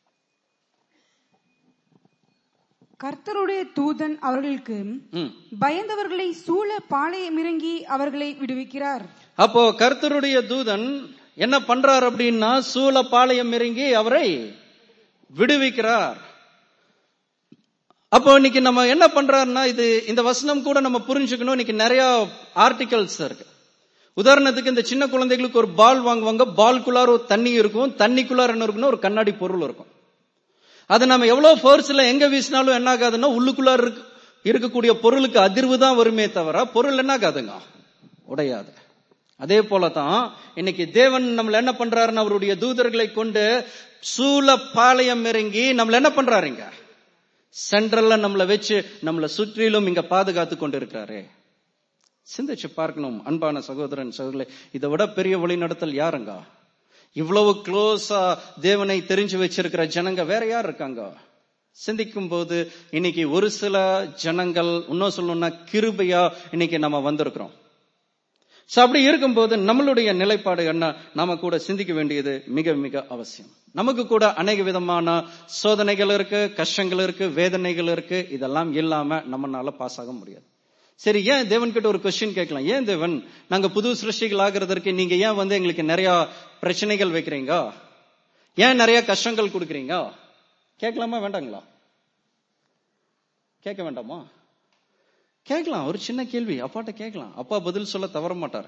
கர்த்தருடைய தூதன் அவர்களுக்கு
ம்.
பயந்தவர்களை சூழ பாளையமிறங்கி அவர்களை விடுவிக்கிறார்
அப்போ கர்த்தருடைய தூதன் என்ன பண்றார் அப்படின்னா சூழப்பாளையம் இறங்கி அவரை விடுவிக்கிறார் அப்போ இன்னைக்கு நம்ம என்ன பண்றாருன்னா இது இந்த வசனம் கூட நம்ம புரிஞ்சுக்கணும் இன்னைக்கு நிறைய ஆர்டிகல்ஸ் இருக்கு உதாரணத்துக்கு இந்த சின்ன குழந்தைகளுக்கு ஒரு பால் வாங்குவாங்க பால்குள்ளார ஒரு தண்ணி இருக்கும் தண்ணிக்குள்ளார என்ன இருக்குன்னா ஒரு கண்ணாடி பொருள் இருக்கும் அது நம்ம எவ்வளவு ஃபோர்ஸ்ல எங்க வீசினாலும் என்ன ஆகாதுன்னா உள்ளுக்குள்ளார இருக்கு இருக்கக்கூடிய பொருளுக்கு அதிர்வு தான் வருமே தவிர பொருள் என்ன ஆகாதுங்க உடையாது அதே போலதான் இன்னைக்கு தேவன் நம்மள என்ன பண்றாருன்னு அவருடைய தூதர்களை கொண்டு சூழ பாளையம் இறங்கி நம்மள என்ன பண்றாருங்க சென்ட்ரல்ல நம்மள வச்சு நம்மள சுற்றிலும் இங்க பாதுகாத்து கொண்டு இருக்கிறாரு சிந்திச்சு பார்க்கணும் அன்பான சகோதரன் சகோதரி இதை விட பெரிய வழிநடத்தல் யாருங்க இவ்வளவு க்ளோஸா தேவனை தெரிஞ்சு வச்சிருக்கிற ஜனங்க வேற யார் இருக்காங்க சிந்திக்கும் போது இன்னைக்கு ஒரு சில ஜனங்கள் இன்னும் சொல்லணும்னா கிருபையா இன்னைக்கு நம்ம வந்திருக்கிறோம் சோ அப்படி இருக்கும்போது நம்மளுடைய நிலைப்பாடு என்ன நாம கூட சிந்திக்க வேண்டியது மிக மிக அவசியம் நமக்கு கூட அநேக விதமான சோதனைகள் இருக்கு கஷ்டங்கள் இருக்கு வேதனைகள் இருக்கு இதெல்லாம் இல்லாம நம்மனால பாஸ் ஆக முடியாது சரி ஏன் தேவன் கிட்ட ஒரு கொஸ்டின் கேட்கலாம் ஏன் தேவன் நாங்க புது சிருஷ்டிகள் ஆகிறதற்கு நீங்க ஏன் வந்து எங்களுக்கு நிறைய பிரச்சனைகள் வைக்கிறீங்க ஏன் நிறைய கஷ்டங்கள் கொடுக்குறீங்க கேட்கலாமா வேண்டாங்களா கேட்க வேண்டாமா கேட்கலாம் ஒரு சின்ன கேள்வி அப்பாட்ட கேட்கலாம் அப்பா பதில் சொல்ல தவற மாட்டார்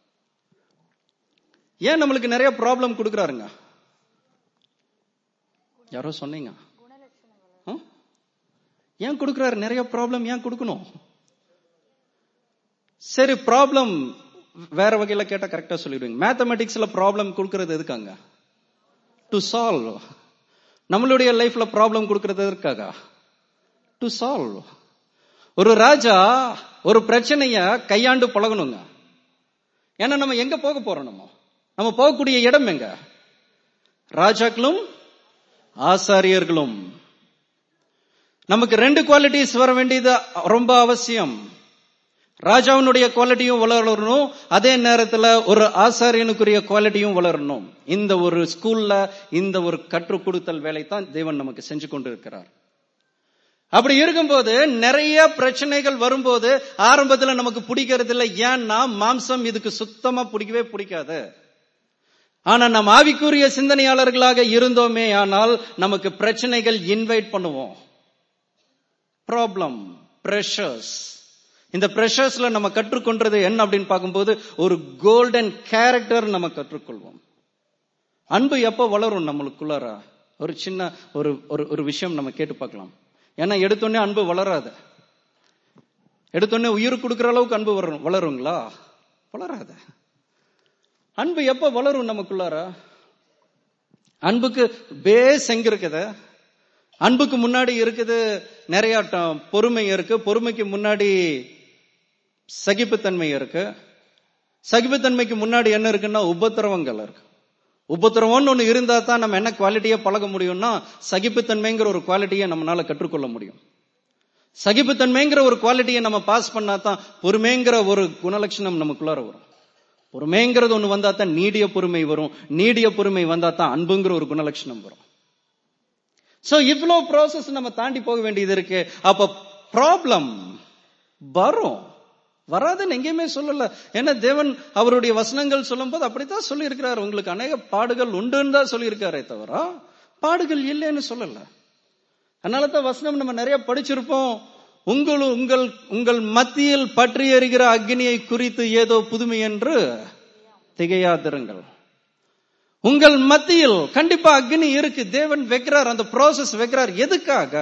ஏன் நம்மளுக்கு நிறைய ப்ராப்ளம் கொடுக்கறாருங்க யாரோ சொன்னீங்க ஆ? ஏன் கொடுக்கறாரு நிறைய ப்ராப்ளம் ஏன் கொடுக்கணும் சரி ப்ராப்ளம் வேற வகையில கேட்டா கரெக்டா சொல்லிடுவீங்க மேத்தமெட்டிக்ஸ்ல ப்ராப்ளம் கொடுக்கறது எதுக்காங்க டு சால்வ் நம்மளுடைய லைஃப்ல ப்ராப்ளம் கொடுக்கறது எதுக்காக டு சால்வ் ஒரு ராஜா ஒரு பிரச்சனைய கையாண்டு பழகணுங்க ஏன்னா நம்ம எங்க போக போறோம் நம்ம நம்ம போகக்கூடிய இடம் எங்க ராஜாக்களும் ஆசாரியர்களும் நமக்கு ரெண்டு குவாலிட்டிஸ் வர வேண்டியது ரொம்ப அவசியம் ராஜாவினுடைய குவாலிட்டியும் வளரணும் அதே நேரத்துல ஒரு ஆசாரியனுக்குரிய குவாலிட்டியும் வளரணும் இந்த ஒரு ஸ்கூல்ல இந்த ஒரு கற்றுக் கொடுத்தல் வேலை தான் தேவன் நமக்கு செஞ்சு கொண்டு இருக்கிறார் அப்படி இருக்கும்போது நிறைய பிரச்சனைகள் வரும்போது ஆரம்பத்துல நமக்கு பிடிக்கிறது இல்லை ஏன்னா மாம்சம் இதுக்கு சுத்தமா பிடிக்கவே பிடிக்காது ஆனா நம்ம ஆவிக்குரிய சிந்தனையாளர்களாக இருந்தோமே ஆனால் நமக்கு பிரச்சனைகள் இன்வைட் பண்ணுவோம் ப்ராப்ளம் பிரஷர்ஸ் இந்த பிரஷர்ஸ்ல நம்ம கற்றுக்கொண்டது என்ன அப்படின்னு பார்க்கும்போது ஒரு கோல்டன் கேரக்டர் நம்ம கற்றுக்கொள்வோம் அன்பு எப்போ வளரும் நம்மளுக்குள்ளார ஒரு சின்ன ஒரு ஒரு ஒரு விஷயம் நம்ம கேட்டு பார்க்கலாம் ஏன்னா எடுத்தோடனே அன்பு வளராது எடுத்தோடனே உயிர் கொடுக்கிற அளவுக்கு அன்பு வரும் வளருங்களா வளராது அன்பு எப்ப வளரும் நமக்குள்ளார அன்புக்கு பேஸ் எங்க இருக்குது அன்புக்கு முன்னாடி இருக்குது நிறைய ட- பொறுமை இருக்கு பொறுமைக்கு முன்னாடி சகிப்புத்தன்மை இருக்கு சகிப்புத்தன்மைக்கு முன்னாடி என்ன இருக்குன்னா உபத்திரவங்கள் இருக்கு உபத்திரவம்னு ஒண்ணு இருந்தா தான் நம்ம என்ன குவாலிட்டியா பழக முடியும்னா சகிப்புத்தன்மைங்கிற ஒரு குவாலிட்டியை நம்மளால கற்றுக்கொள்ள முடியும் சகிப்புத்தன்மைங்கிற ஒரு குவாலிட்டியை நம்ம பாஸ் பண்ணா தான் பொறுமைங்கிற ஒரு குணலட்சணம் நமக்குள்ளார வரும் பொறுமைங்கிறது ஒண்ணு வந்தா தான் நீடிய பொறுமை வரும் நீடிய பொறுமை வந்தா தான் அன்புங்கிற ஒரு குணலட்சணம் வரும் சோ இவ்வளவு ப்ராசஸ் நம்ம தாண்டி போக வேண்டியது இருக்கு அப்ப ப்ராப்ளம் வரும் வராதுன்னு எங்கேயுமே சொல்லல ஏன்னா தேவன் அவருடைய வசனங்கள் சொல்லும்போது அப்படித்தான் சொல்லி இருக்கிறார் உங்களுக்கு அநேக பாடுகள் உண்டுன்னு தான் சொல்லி இருக்காரே தவிர பாடுகள் இல்லைன்னு சொல்லல அதனால தான் வசனம் நம்ம நிறைய படிச்சிருப்போம் உங்கள் உங்கள் உங்கள் மத்தியில் பற்றி எறிகிற அக்னியை குறித்து ஏதோ புதுமை என்று திகையாதிருங்கள் உங்கள் மத்தியில் கண்டிப்பா அக்னி இருக்கு தேவன் வைக்கிறார் அந்த ப்ராசஸ் வைக்கிறார் எதுக்காக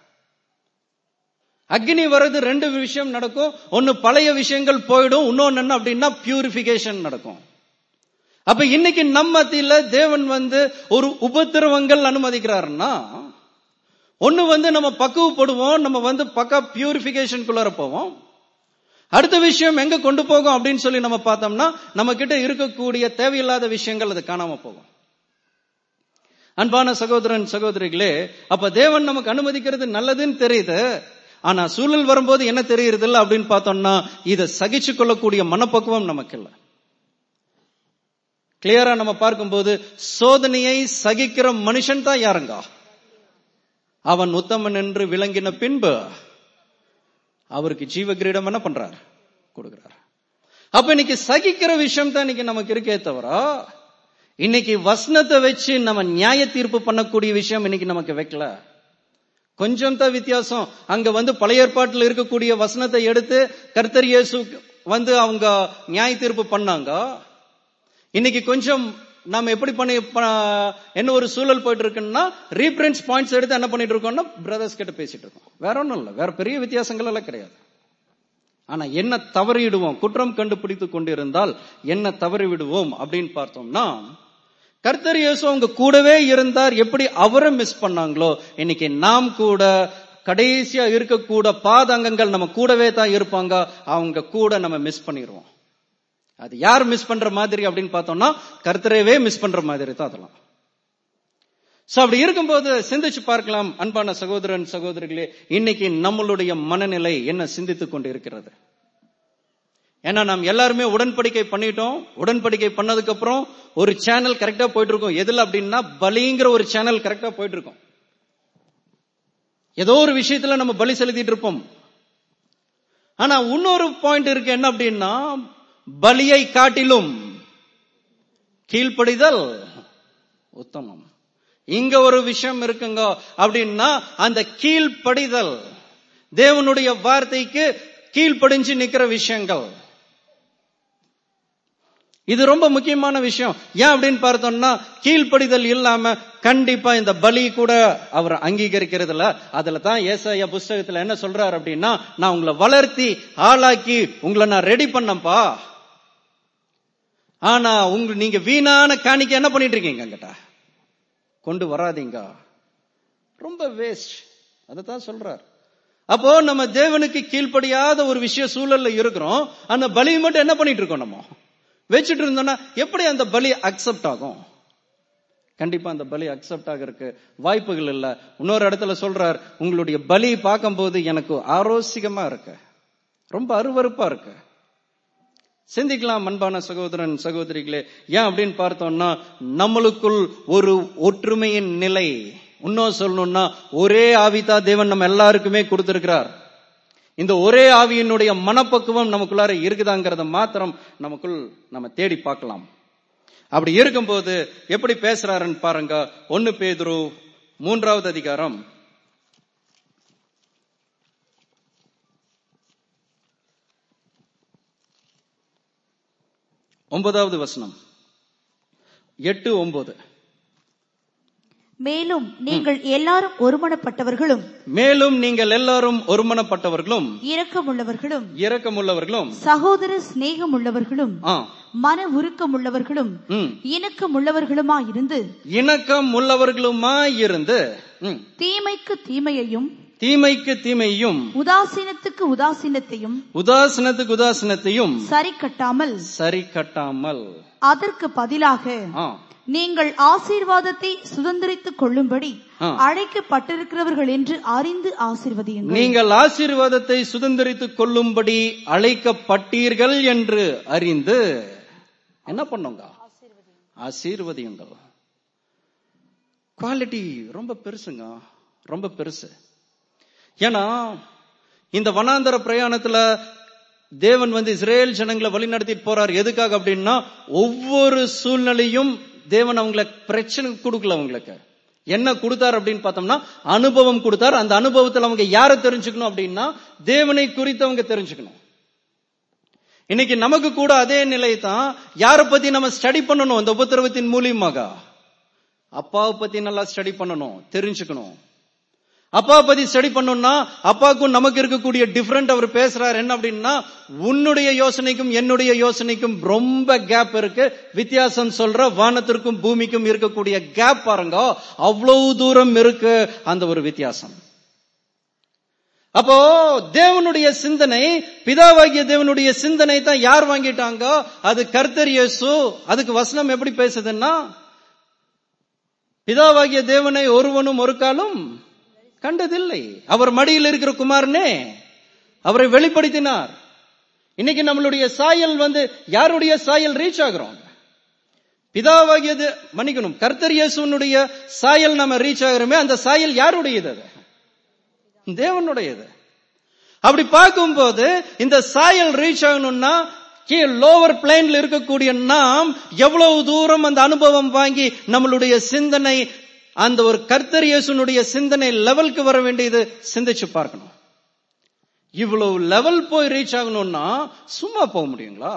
அக்னி வர்றது ரெண்டு விஷயம் நடக்கும் ஒன்னு பழைய விஷயங்கள் போயிடும் இன்னொன்னு என்ன அப்படின்னா பியூரிபிகேஷன் நடக்கும் அப்ப இன்னைக்கு நம்ம மத்தியில தேவன் வந்து ஒரு உபத்திரவங்கள் அனுமதிக்கிறாருன்னா ஒண்ணு வந்து நம்ம பக்குவப்படுவோம் நம்ம வந்து பக்கா பியூரிபிகேஷனுக்குள்ளார போவோம் அடுத்த விஷயம் எங்க கொண்டு போகும் அப்படின்னு சொல்லி நம்ம பார்த்தோம்னா நம்ம கிட்ட இருக்கக்கூடிய தேவையில்லாத விஷயங்கள் அது காணாம போகும் அன்பான சகோதரன் சகோதரிகளே அப்ப தேவன் நமக்கு அனுமதிக்கிறது நல்லதுன்னு தெரியுது ஆனா சூழல் வரும்போது என்ன தெரியுறது இல்ல அப்படின்னு பார்த்தோம்னா இதை சகிச்சு கொள்ளக்கூடிய மனப்பக்குவம் நமக்கு இல்லை கிளியரா நம்ம பார்க்கும்போது சோதனையை சகிக்கிற மனுஷன் தான் யாருங்க அவன் உத்தமன் என்று விளங்கின பின்பு அவருக்கு ஜீவ கிரீடம் என்ன பண்றார் கொடுக்கிறார் அப்ப இன்னைக்கு சகிக்கிற விஷயம் தான் இன்னைக்கு நமக்கு இருக்கே தவிர இன்னைக்கு வசனத்தை வச்சு நம்ம நியாய தீர்ப்பு பண்ணக்கூடிய விஷயம் இன்னைக்கு நமக்கு வைக்கல கொஞ்சம் தான் வித்தியாசம் அங்க வந்து பழைய ஏற்பாட்டில் இருக்கக்கூடிய வசனத்தை எடுத்து கர்த்தர் இயேசு வந்து அவங்க நியாய தீர்ப்பு பண்ணாங்க இன்னைக்கு கொஞ்சம் நாம எப்படி பண்ணி என்ன ஒரு சூழல் போயிட்டு இருக்குன்னா ரீப்ரிண்ட்ஸ் பாயிண்ட்ஸ் எடுத்து என்ன பண்ணிட்டு இருக்கோம்னா பிரதர்ஸ் கிட்ட பேசிட்டு இருக்கோம் வேற ஒண்ணும் இல்ல வேற பெரிய வித்தியாசங்கள் எல்லாம் கிடையாது ஆனா என்ன தவறிடுவோம் குற்றம் கண்டுபிடித்து கொண்டிருந்தால் என்ன தவறி விடுவோம் அப்படின்னு பார்த்தோம்னா கர்த்தர் இயேசு அவங்க கூடவே இருந்தார் எப்படி அவரை மிஸ் பண்ணாங்களோ இன்னைக்கு நாம் கூட கடைசியா இருக்கக்கூட பாதங்கங்கள் நம்ம கூடவே தான் இருப்பாங்க அவங்க கூட நம்ம மிஸ் பண்ணிடுவோம் அது யார் மிஸ் பண்ற மாதிரி அப்படின்னு பார்த்தோம்னா கர்த்தரவே மிஸ் பண்ற மாதிரி தான் அதெல்லாம் சோ அப்படி இருக்கும்போது சிந்திச்சு பார்க்கலாம் அன்பான சகோதரன் சகோதரிகளே இன்னைக்கு நம்மளுடைய மனநிலை என்ன சிந்தித்துக் கொண்டு இருக்கிறது ஏன்னா நாம் எல்லாருமே உடன்படிக்கை பண்ணிட்டோம் உடன்படிக்கை பண்ணதுக்கு அப்புறம் ஒரு சேனல் கரெக்டா போயிட்டு இருக்கோம் எதுல அப்படின்னா பலிங்கிற ஒரு சேனல் கரெக்டா போயிட்டு இருக்கோம் ஏதோ ஒரு விஷயத்துல நம்ம பலி செலுத்திட்டு இருப்போம் ஆனா இன்னொரு பாயிண்ட் இருக்கு என்ன அப்படின்னா பலியை காட்டிலும் கீழ்ப்படிதல் உத்தமம் இங்க ஒரு விஷயம் இருக்குங்க அப்படின்னா அந்த கீழ்ப்படிதல் தேவனுடைய வார்த்தைக்கு கீழ்ப்படிஞ்சு நிக்கிற விஷயங்கள் இது ரொம்ப முக்கியமான விஷயம் ஏன் அப்படின்னு பார்த்தோம்னா கீழ்ப்படிதல் இல்லாம கண்டிப்பா இந்த பலி கூட அவர் அங்கீகரிக்கிறதுல அதுல தான் ஏசாயா புஸ்தகத்துல என்ன சொல்றாரு அப்படின்னா நான் உங்களை வளர்த்தி ஆளாக்கி உங்களை நான் ரெடி பண்ணப்பா ஆனா உங்க நீங்க வீணான காணிக்க என்ன பண்ணிட்டு இருக்கீங்க கிட்ட கொண்டு வராதீங்க ரொம்ப வேஸ்ட் அதைத்தான் சொல்றார் அப்போ நம்ம தேவனுக்கு கீழ்ப்படியாத ஒரு விஷய சூழல்ல இருக்கிறோம் அந்த பலியை மட்டும் என்ன பண்ணிட்டு இருக்கோம் நம்ம வச்சுட்டு இருந்தோம்னா எப்படி அந்த பலி அக்செப்ட் ஆகும் கண்டிப்பா அந்த பலி அக்செப்ட் ஆகிறதுக்கு வாய்ப்புகள் இல்ல இன்னொரு இடத்துல சொல்றார் உங்களுடைய பலி பார்க்கும்போது எனக்கு ஆரோசிகமா இருக்கு ரொம்ப அருவறுப்பா இருக்கு சிந்திக்கலாம் அன்பான சகோதரன் சகோதரிகளே ஏன் அப்படின்னு பார்த்தோம்னா நம்மளுக்குள் ஒரு ஒற்றுமையின் நிலை இன்னும் சொல்லணும்னா ஒரே ஆவிதா தேவன் நம்ம எல்லாருக்குமே கொடுத்திருக்கிறார் இந்த ஒரே ஆவியினுடைய மனப்பக்குவம் நமக்குள்ளார இருக்குதாங்கிறத மாத்திரம் நமக்குள் நம்ம தேடி பார்க்கலாம் அப்படி இருக்கும்போது எப்படி பேசுறாருன்னு பாருங்க ஒன்னு பேதுரு மூன்றாவது அதிகாரம் ஒன்பதாவது வசனம் எட்டு ஒன்பது
மேலும் நீங்கள் எல்லாரும் ஒருமனப்பட்டவர்களும்
மேலும் நீங்கள் எல்லாரும் ஒருமனப்பட்டவர்களும்
இரக்கமுள்ளவர்களும்
இரக்கமுள்ளவர்களும்
சகோதர சிநேகமுள்ளவர்களும்
ஆ,
மன உருக்கமுள்ளவர்களும்
ம்,
இணக்கமுள்ளவர்களுமாயிருந்து
இணக்கம் உள்ளவர்களுமாய் இருந்து ம்,
தீமைக்கு தீமையையும்
தீமைக்கு தீமையும்
உதாசீனத்துக்கு உதாசீனத்தையும்
உதாசனத்துக்கு உதாசனத்தையும்
சரி கட்டாமல்
சரி கட்டாமல்
அதற்கு பதிலாக
ஆ,
நீங்கள் ஆசீர்வாதத்தை சுதந்திரித்துக் கொள்ளும்படி
ஆ.
அழைக்கப்பட்டிருக்கிறவர்கள் என்று அறிந்து ஆசீர்வதியுங்கள்
நீங்கள் ஆசீர்வாதத்தை சுதந்திரித்துக் கொள்ளும்படி அழைக்கப்பட்டீர்கள் என்று அறிந்து என்ன பண்ணுங்க ஆசீர்வதியுங்கள் குவாலிட்டி ரொம்ப பெருசுங்க ரொம்ப பெருசு ஏன்னா இந்த வனாந்தர பிரயாணத்துல தேவன் வந்து இஸ்ரேல் ஜனங்களை வழி நடத்திட்டு போறார் எதுக்காக அப்படின்னா ஒவ்வொரு சூழ்நிலையும் தேவன் அவங்களுக்கு பிரச்சனை கொடுக்கல அவங்களுக்கு என்ன கொடுத்தார் அப்படின்னு பார்த்தோம்னா அனுபவம் கொடுத்தார் அந்த அனுபவத்துல அவங்க யாரை தெரிஞ்சுக்கணும் அப்படின்னா தேவனை குறித்து அவங்க தெரிஞ்சுக்கணும் இன்னைக்கு நமக்கு கூட அதே நிலை தான் யாரை பத்தி நம்ம ஸ்டடி பண்ணணும் அந்த உபத்திரவத்தின் மூலியமாக அப்பாவை பத்தி நல்லா ஸ்டடி பண்ணணும் தெரிஞ்சுக்கணும் அப்பா பத்தி ஸ்டடி பண்ணோம்னா அப்பாவுக்கும் நமக்கு இருக்கக்கூடிய டிஃபரெண்ட் அவர் பேசுறாரு என்ன அப்படின்னா உன்னுடைய யோசனைக்கும் என்னுடைய யோசனைக்கும் ரொம்ப கேப் இருக்கு வித்தியாசம் சொல்ற வானத்திற்கும் பூமிக்கும் இருக்கக்கூடிய கேப் பாருங்க அவ்வளவு தூரம் இருக்கு அந்த ஒரு வித்தியாசம் அப்போ தேவனுடைய சிந்தனை பிதாவாகிய தேவனுடைய சிந்தனை தான் யார் வாங்கிட்டாங்க அது கர்த்தர் இயேசு அதுக்கு வசனம் எப்படி பேசுதுன்னா பிதாவாகிய தேவனை ஒருவனும் ஒரு காலும் கண்டதில்லை அவர் மடியில் இருக்கிற குமாரனே அவரை வெளிப்படுத்தினார் இன்னைக்கு நம்மளுடைய சாயல் வந்து யாருடைய சாயல் ரீச் ஆகிறோம் பிதாவாகியது மன்னிக்கணும் கர்த்தர் இயேசுனுடைய சாயல் நம்ம ரீச் ஆகிறோமே அந்த சாயல் யாருடையது அது தேவனுடையது அப்படி பார்க்கும்போது இந்த சாயல் ரீச் ஆகணும்னா கீழ் லோவர் பிளைன்ல இருக்கக்கூடிய நாம் எவ்வளவு தூரம் அந்த அனுபவம் வாங்கி நம்மளுடைய சிந்தனை அந்த ஒரு கர்த்தர் இயேசுனுடைய சிந்தனை லெவலுக்கு வர வேண்டியது சிந்திச்சு பார்க்கணும் இவ்வளவு லெவல் போய் ரீச் ஆகணும்னா சும்மா போக முடியுங்களா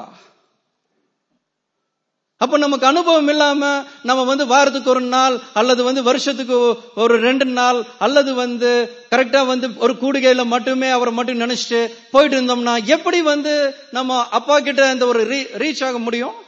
அப்ப நமக்கு அனுபவம் இல்லாம நம்ம வந்து வாரத்துக்கு ஒரு நாள் அல்லது வந்து வருஷத்துக்கு ஒரு ரெண்டு நாள் அல்லது வந்து கரெக்டா வந்து ஒரு கூடுகையில மட்டுமே அவரை மட்டும் நினைச்சிட்டு போயிட்டு இருந்தோம்னா எப்படி வந்து நம்ம அப்பா கிட்ட அந்த ஒரு ரீச் ஆக முடியும்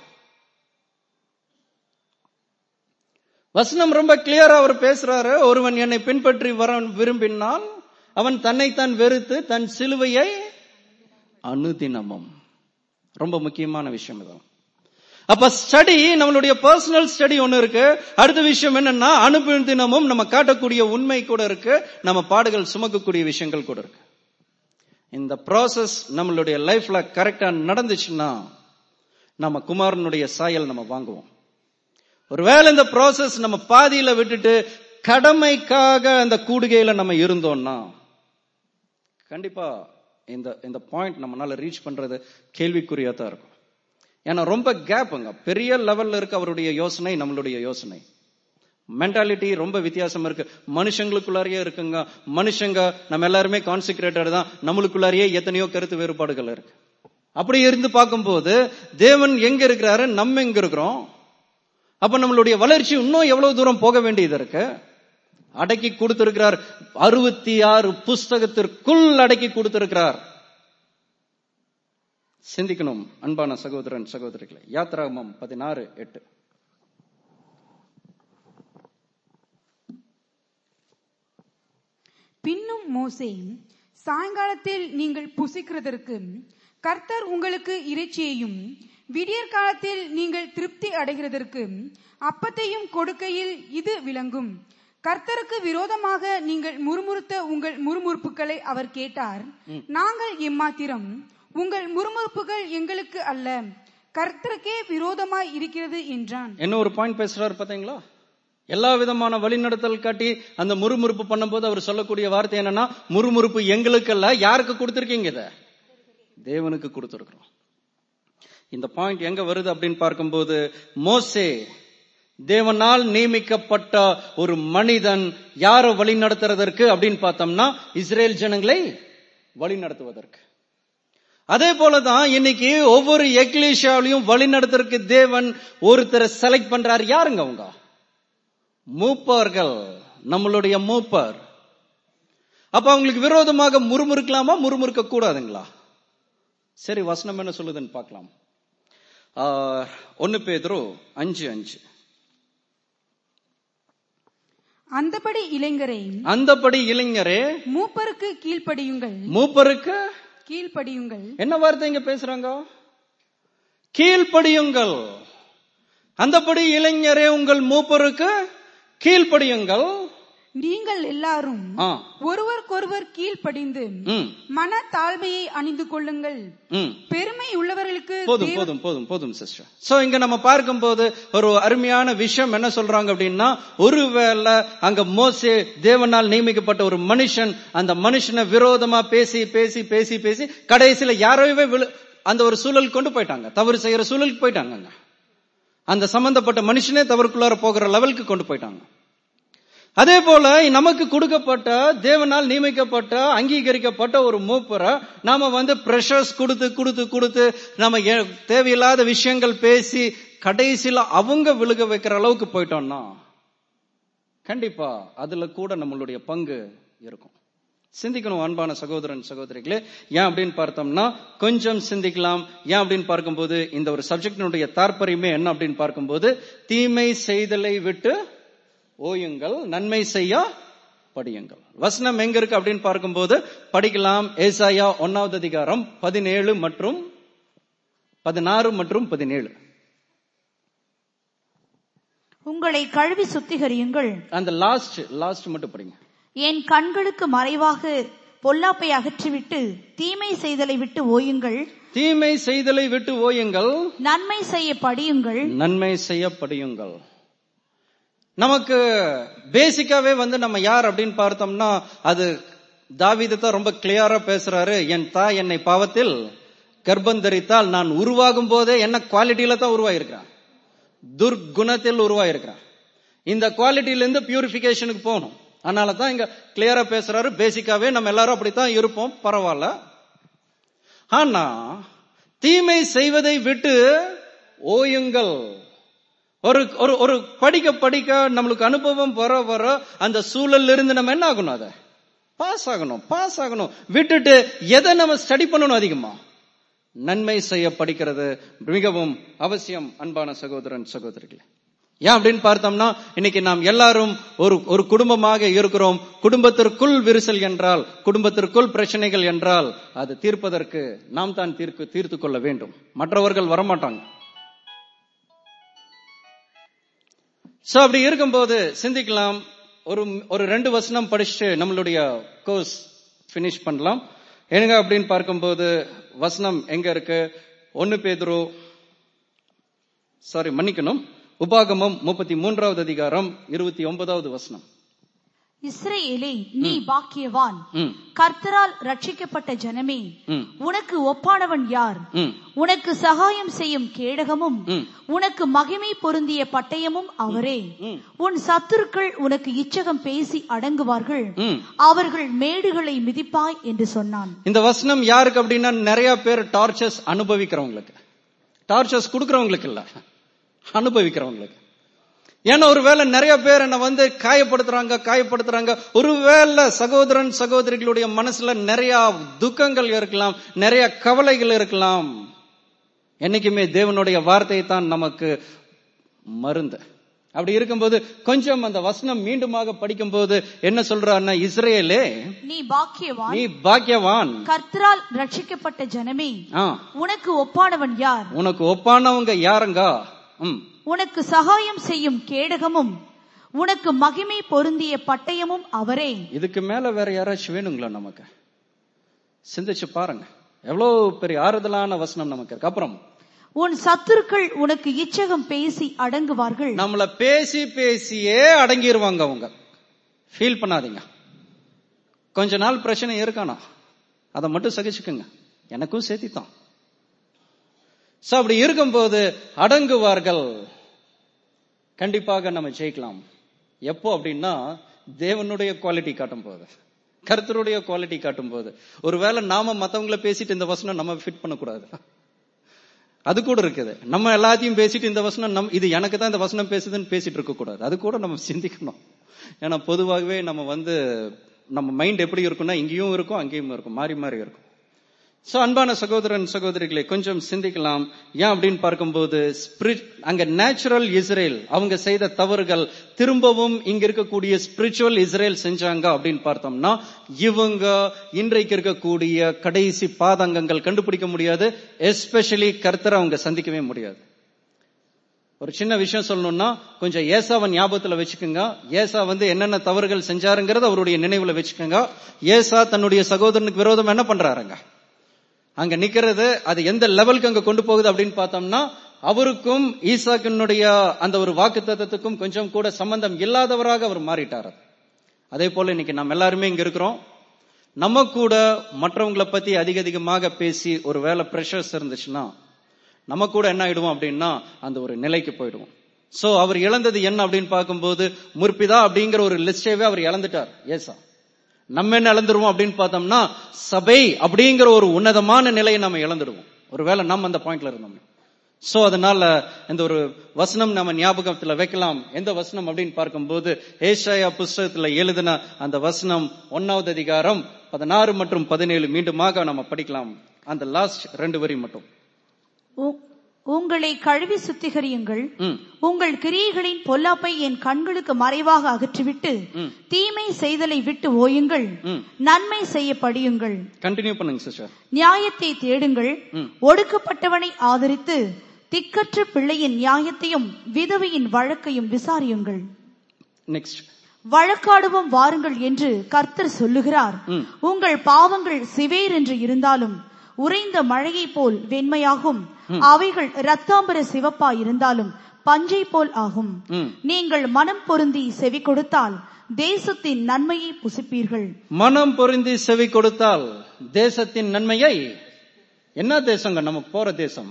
வசனம் ரொம்ப கிளியரா அவர் பேசுறாரு ஒருவன் என்னை பின்பற்றி வர விரும்பினால் அவன் தன்னைத்தான் வெறுத்து தன் சிலுவையை அனுதினமும் ரொம்ப முக்கியமான விஷயம் இது அப்ப ஸ்டடி நம்மளுடைய பர்சனல் ஸ்டடி ஒண்ணு இருக்கு அடுத்த விஷயம் என்னன்னா அனுதினமும் நம்ம காட்டக்கூடிய உண்மை கூட இருக்கு நம்ம பாடுகள் சுமக்கக்கூடிய விஷயங்கள் கூட இருக்கு இந்த ப்ராசஸ் நம்மளுடைய லைஃப்ல கரெக்டா நடந்துச்சுன்னா நம்ம குமாரனுடைய சாயல் நம்ம வாங்குவோம் ஒருவேளை இந்த ப்ராசஸ் நம்ம பாதியில விட்டுட்டு கடமைக்காக அந்த கூடுகையில நம்ம இருந்தோம்னா கண்டிப்பா இந்த இந்த பாயிண்ட் நம்மளால ரீச் பண்றது கேள்விக்குறியா தான் இருக்கும் ஏன்னா ரொம்ப கேப்புங்க பெரிய லெவல்ல இருக்கு அவருடைய யோசனை நம்மளுடைய யோசனை மென்டாலிட்டி ரொம்ப வித்தியாசம் இருக்கு மனுஷங்களுக்குள்ளாரியே இருக்குங்க மனுஷங்க நம்ம எல்லாருமே கான்சிக்ரேட்டட் தான் நம்மளுக்குள்ளாரியே எத்தனையோ கருத்து வேறுபாடுகள் இருக்கு அப்படி இருந்து பார்க்கும்போது தேவன் எங்க இருக்கிறாரு நம்ம எங்க இருக்கிறோம் அப்ப நம்மளுடைய வளர்ச்சி இன்னும் எவ்வளவு தூரம் போக வேண்டியது இருக்கு அடக்கி கொடுத்திருக்கிறார் அறுபத்தி ஆறு புஸ்தகத்திற்குள் அடக்கி கொடுத்திருக்கிறார் சிந்திக்கணும் அன்பான சகோதரன் சகோதரிகளை யாத்ராகமம் பதினாறு எட்டு
பின்னும் மோசே சாயங்காலத்தில் நீங்கள் புசிக்கிறதற்கு கர்த்தர் உங்களுக்கு இறைச்சியையும் விடியற் காலத்தில் நீங்கள் திருப்தி அடைகிறதற்கு அப்பத்தையும் கொடுக்கையில் இது விளங்கும் கர்த்தருக்கு விரோதமாக நீங்கள் முறுமுறுத்த உங்கள் முறுமுறுப்புகளை அவர் கேட்டார் நாங்கள் எம்மாத்திரம் உங்கள் முறுமுறுப்புகள் எங்களுக்கு அல்ல கர்த்தருக்கே விரோதமாய் இருக்கிறது என்றான்
என்ன ஒரு பாயிண்ட் பேசுறாரு பாத்தீங்களா எல்லா விதமான வழிநடத்தல் காட்டி அந்த முறுமுறுப்பு பண்ணும்போது அவர் சொல்லக்கூடிய வார்த்தை என்னன்னா முறுமுறுப்பு எங்களுக்கு அல்ல யாருக்கு கொடுத்திருக்கீங்க இத தேவனுக்கு கொடுத்திருக்கிறோம் இந்த பாயிண்ட் எங்க வருது அப்படின்னு பார்க்கும்போது மோசே தேவனால் நியமிக்கப்பட்ட ஒரு மனிதன் யாரை வழி நடத்துறதற்கு அப்படின்னு பார்த்தோம்னா இஸ்ரேல் ஜனங்களை வழி நடத்துவதற்கு அதே போலதான் இன்னைக்கு ஒவ்வொரு எக்லேஷியாவிலையும் வழி நடத்துறதுக்கு தேவன் ஒருத்தரை செலக்ட் பண்றாரு யாருங்க அவங்க மூப்பர்கள் நம்மளுடைய மூப்பர் அப்ப அவங்களுக்கு விரோதமாக முறுமுறுக்கலாமா முறுமுறுக்க கூடாதுங்களா சரி வசனம் என்ன சொல்லுதுன்னு பார்க்கலாம் ஒன்னு பேதரோ அஞ்சு அஞ்சு
அந்தபடி இளைஞரே
அந்தபடி இளைஞரே
மூப்பருக்கு கீழ்ப்படியுங்கள்
மூப்பருக்கு
கீழ்ப்படியுங்கள்
என்ன வார்த்தை இங்க பேசுறாங்க கீழ்ப்படியுங்கள் அந்தபடி இளைஞரே உங்கள் மூப்பருக்கு கீழ்ப்படியுங்கள்
நீங்கள் எல்லாரும்
ஆ,
ஒருவருக்கொருவர் கீழ்ப்படிந்து
ம்,
மன தாழ்மையை அணிந்து கொள்ளுங்கள்
ம்.
பெருமை உள்ளவர்களுக்கு
போதும்
தேவ-
போதும் போதும் போதும் சிஸ்டர் சோ இங்க நம்ம பார்க்கும்போது ஒரு அருமையான விஷயம் என்ன சொல்றாங்க அப்படின்னா ஒருவேளை அங்க மோசே தேவனால் நியமிக்கப்பட்ட ஒரு மனுஷன் அந்த மனுஷனை விரோதமா பேசி பேசி பேசி பேசி கடைசியில யாரையவே விழு- அந்த ஒரு சூழல் கொண்டு போயிட்டாங்க தவறு செய்யற சூழலுக்கு போயிட்டாங்க அந்த சம்பந்தப்பட்ட மனுஷனே தவறுக்குள்ளார போகிற லெவலுக்கு கொண்டு போயிட்டாங்க அதே போல நமக்கு கொடுக்கப்பட்ட தேவனால் நியமிக்கப்பட்ட அங்கீகரிக்கப்பட்ட ஒரு மூப்பரை நாம வந்து பிரஷர்ஸ் கொடுத்து கொடுத்து கொடுத்து நம்ம ஏ- தேவையில்லாத விஷயங்கள் பேசி கடைசியில அவங்க விழுக வைக்கிற அளவுக்கு போயிட்டோம்னா கண்டிப்பா அதுல கூட நம்மளுடைய பங்கு இருக்கும் சிந்திக்கணும் அன்பான சகோதரன் சகோதரிகளே ஏன் அப்படின்னு பார்த்தோம்னா கொஞ்சம் சிந்திக்கலாம் ஏன் அப்படின்னு பார்க்கும்போது இந்த ஒரு சப்ஜெக்டினுடைய தாற்பரியமே என்ன அப்படின்னு பார்க்கும்போது தீமை செய்தலை விட்டு ஓயுங்கள் நன்மை செய்ய படியுங்கள் வசனம் எங்க இருக்கு அப்படின்னு பார்க்கும்போது படிக்கலாம் ஏசாயா ஒன்னாவது அதிகாரம் பதினேழு மற்றும் பதினாறு மற்றும் பதினேழு
உங்களை கழுவி சுத்திகரியுங்கள்
அந்த லாஸ்ட் லாஸ்ட் மட்டும் படிங்க
என் கண்களுக்கு மறைவாக பொல்லாப்பை அகற்றிவிட்டு தீமை செய்தலை விட்டு ஓயுங்கள்
தீமை செய்தலை விட்டு ஓயுங்கள்
நன்மை செய்ய படியுங்கள்
நன்மை செய்ய படியுங்கள் நமக்கு பேசிக்காவே வந்து நம்ம யார் அப்படின்னு பார்த்தோம்னா அது தாவீது தான் ரொம்ப கிளியரா பேசுறாரு என் தாய் என்னை பாவத்தில் கர்ப்பம் தரித்தால் நான் உருவாகும் போதே என்ன குவாலிட்டியில தான் உருவாயிருக்கிறேன் துர்குணத்தில் உருவாயிருக்கிறேன் இந்த குவாலிட்டியில இருந்து பியூரிபிகேஷனுக்கு போகணும் அதனால தான் இங்க கிளியரா பேசுறாரு பேசிக்காவே நம்ம எல்லாரும் அப்படித்தான் இருப்போம் பரவாயில்ல ஆனா தீமை செய்வதை விட்டு ஓயுங்கள் ஒரு ஒரு ஒரு படிக்க படிக்க நம்மளுக்கு அனுபவம் வர வர அந்த சூழல்ல இருந்து நம்ம என்ன ஆகணும் அதை பாஸ் ஆகணும் பாஸ் ஆகணும் விட்டுட்டு எதை நம்ம ஸ்டடி பண்ணணும் அதிகமா நன்மை செய்ய படிக்கிறது மிகவும் அவசியம் அன்பான சகோதரன் சகோதரிகளே ஏன் அப்படின்னு பார்த்தோம்னா இன்னைக்கு நாம் எல்லாரும் ஒரு ஒரு குடும்பமாக இருக்கிறோம் குடும்பத்திற்குள் விரிசல் என்றால் குடும்பத்திற்குள் பிரச்சனைகள் என்றால் அது தீர்ப்பதற்கு நாம் தான் தீர்க்கு தீர்த்து கொள்ள வேண்டும் மற்றவர்கள் வரமாட்டாங்க சோ அப்படி இருக்கும்போது சிந்திக்கலாம் ஒரு ஒரு ரெண்டு வசனம் படிச்சுட்டு நம்மளுடைய கோர்ஸ் finish பண்ணலாம் என்னங்க அப்படின்னு பார்க்கும்போது வசனம் எங்க இருக்கு ஒன்னு பேதுரு சாரி மன்னிக்கணும் உபாகமம் முப்பத்தி மூன்றாவது அதிகாரம் இருபத்தி ஒன்பதாவது வசனம்
இஸ்ரேலே நீ பாக்கியவான்
ம்,
கர்த்தரால் ரட்சிக்கப்பட்ட ஜனமே
ம்,
உனக்கு ஒப்பானவன் யார்
ம்,
உனக்கு சகாயம் செய்யும் கேடகமும்
ம்.
உனக்கு மகிமை பொருந்திய பட்டயமும் அவரே
ம்.
உன் சத்துருக்கள் உனக்கு இச்சகம் பேசி அடங்குவார்கள்
ம்.
அவர்கள் மேடுகளை மிதிப்பாய் என்று சொன்னான்
இந்த வசனம் யாருக்கு அப்படின்னா நிறைய பேர் டார்ச்சர்ஸ் அனுபவிக்கிறவங்களுக்கு டார்ச்சர்ஸ் கொடுக்கறவங்களுக்கு இல்ல அனுபவிக்கிறவங்களுக்கு ஏன்னா ஒருவேளை நிறைய பேர் என்ன வந்து காயப்படுத்துறாங்க காயப்படுத்துறாங்க ஒருவேளை சகோதரன் சகோதரிகளுடைய மனசுல நிறைய துக்கங்கள் இருக்கலாம் நிறைய கவலைகள் இருக்கலாம் என்னைக்குமே தேவனுடைய வார்த்தை தான் நமக்கு மருந்து அப்படி இருக்கும்போது கொஞ்சம் அந்த வசனம் மீண்டுமாக படிக்கும்போது என்ன சொல்றாருன்னா இஸ்ரேலே
நீ பாக்கியவான்
நீ பாக்கியவான்
கர்த்தரால் ரட்சிக்கப்பட்ட ஜனமே
ஆ,
உனக்கு ஒப்பானவன் யார்
உனக்கு ஒப்பானவங்க யாருங்க ம்
உனக்கு சகாயம் செய்யும் கேடகமும் உனக்கு மகிமை பொருந்திய பட்டயமும் அவரே
இதுக்கு மேல வேற யாராச்சும் வேணுங்களா நமக்கு சிந்திச்சு பாருங்க எவ்வளவு பெரிய ஆறுதலான வசனம் நமக்கு இருக்கு அப்புறம்
உன் சத்துருக்கள் உனக்கு இச்சகம் பேசி அடங்குவார்கள்
நம்மள பேசி பேசியே அடங்கிருவாங்க அவங்க ஃபீல் பண்ணாதீங்க கொஞ்ச நாள் பிரச்சனை இருக்கானா அதை மட்டும் சகிச்சுக்குங்க எனக்கும் சேர்த்தி தான் சோ அப்படி இருக்கும்போது அடங்குவார்கள் கண்டிப்பாக நம்ம ஜெயிக்கலாம் எப்போ அப்படின்னா தேவனுடைய குவாலிட்டி காட்டும் போது கர்த்தருடைய குவாலிட்டி காட்டும் போது ஒருவேளை நாம மத்தவங்கள பேசிட்டு இந்த வசனம் நம்ம ஃபிட் பண்ணக்கூடாது அது கூட இருக்குது நம்ம எல்லாத்தையும் பேசிட்டு இந்த வசனம் நம் இது எனக்கு தான் இந்த வசனம் பேசுதுன்னு பேசிட்டு இருக்க கூடாது அது கூட நம்ம சிந்திக்கணும் ஏன்னா பொதுவாகவே நம்ம வந்து நம்ம மைண்ட் எப்படி இருக்கும்னா இங்கேயும் இருக்கும் அங்கேயும் இருக்கும் மாறி மாறி இருக்கும் சோ அன்பான சகோதரன் சகோதரிகளை கொஞ்சம் சிந்திக்கலாம் ஏன் அப்படின்னு பார்க்கும்போது spirit- அங்க நேச்சுரல் இஸ்ரேல் அவங்க செய்த தவறுகள் திரும்பவும் இங்க இருக்கக்கூடிய ஸ்பிரிச்சுவல் இஸ்ரேல் செஞ்சாங்க அப்படின்னு பார்த்தோம்னா இவங்க இன்றைக்கு இருக்கக்கூடிய கடைசி பாதங்கங்கள் கண்டுபிடிக்க முடியாது எஸ்பெஷலி கர்த்தரை அவங்க சந்திக்கவே முடியாது ஒரு சின்ன விஷயம் சொல்லணும்னா கொஞ்சம் ஏசாவை ஞாபகத்துல வச்சுக்கோங்க ஏசா வந்து என்னென்ன தவறுகள் செஞ்சாருங்கிறத அவருடைய நினைவுல வச்சுக்கோங்க ஏசா தன்னுடைய சகோதரனுக்கு விரோதம் என்ன பண்றாருங்க அங்க நிக்கிறது அது எந்த லெவலுக்கு அங்க கொண்டு போகுது அப்படின்னு பார்த்தோம்னா அவருக்கும் ஈசாக்கினுடைய அந்த ஒரு வாக்கு தத்துவத்துக்கும் கொஞ்சம் கூட சம்பந்தம் இல்லாதவராக அவர் மாறிட்டார் அதே போல இன்னைக்கு நம்ம எல்லாருமே இங்க இருக்கிறோம் நம்ம கூட மற்றவங்களை பத்தி அதிக அதிகமாக பேசி ஒரு வேலை ப்ரெஷர்ஸ் இருந்துச்சுன்னா நம்ம கூட என்ன ஆயிடுவோம் அப்படின்னா அந்த ஒரு நிலைக்கு போயிடுவோம் சோ அவர் இழந்தது என்ன அப்படின்னு பார்க்கும்போது முற்பிதா அப்படிங்கிற ஒரு லிஸ்டேவே அவர் இழந்துட்டார் ஏசா நம்ம என்ன இழந்துருவோம் அப்படின்னு பார்த்தோம்னா சபை அப்படிங்கிற ஒரு உன்னதமான நிலையை நம்ம இழந்துடுவோம் ஒருவேளை நம்ம அந்த பாயிண்ட்ல இருந்தோம் சோ அதனால இந்த ஒரு வசனம் நம்ம ஞாபகத்துல வைக்கலாம் எந்த வசனம் அப்படின்னு பார்க்கும்போது ஏஷாயா புஸ்தகத்துல எழுதின அந்த வசனம் ஒன்னாவது அதிகாரம் பதினாறு மற்றும் பதினேழு மீண்டுமாக நம்ம படிக்கலாம் அந்த லாஸ்ட் ரெண்டு வரி மட்டும்
உ- உங்களை கழுவி சுத்திகரியுங்கள்
ம்
உங்கள் கிரியைகளின் பொல்லாப்பை என் கண்களுக்கு மறைவாக அகற்றிவிட்டு
ம்.
தீமை செய்தலை விட்டு ஓயுங்கள்
ம்
நன்மை செய்ய படியுங்கள்
கண்டினியூ பண்ணுங்க சிஸ்டர்
நியாயத்தை தேடுங்கள்
ம்.
ஒடுக்கப்பட்டவனை ஆதரித்து திக்கற்ற பிள்ளையின் நியாயத்தையும் விதவையின் வழக்கையும் விசாரியுங்கள்
நெக்ஸ்ட்
வழக்காடுவோம் வாருங்கள் என்று கர்த்தர் சொல்லுகிறார்
ம்.
உங்கள் பாவங்கள் சிவேர் என்று இருந்தாலும் உறைந்த மழையைப் போல் வெண்மையாகும் அவைகள் இரத்தாம்பர சிவப்பா இருந்தாலும் பஞ்சை போல் ஆகும்
ம்
நீங்கள் மனம் பொருந்தி செவி கொடுத்தால் தேசத்தின் நன்மையை புசிப்பீர்கள்
மனம் பொருந்தி செவி கொடுத்தால் தேசத்தின் நன்மையை என்ன தேசங்க நம்ம போற தேசம்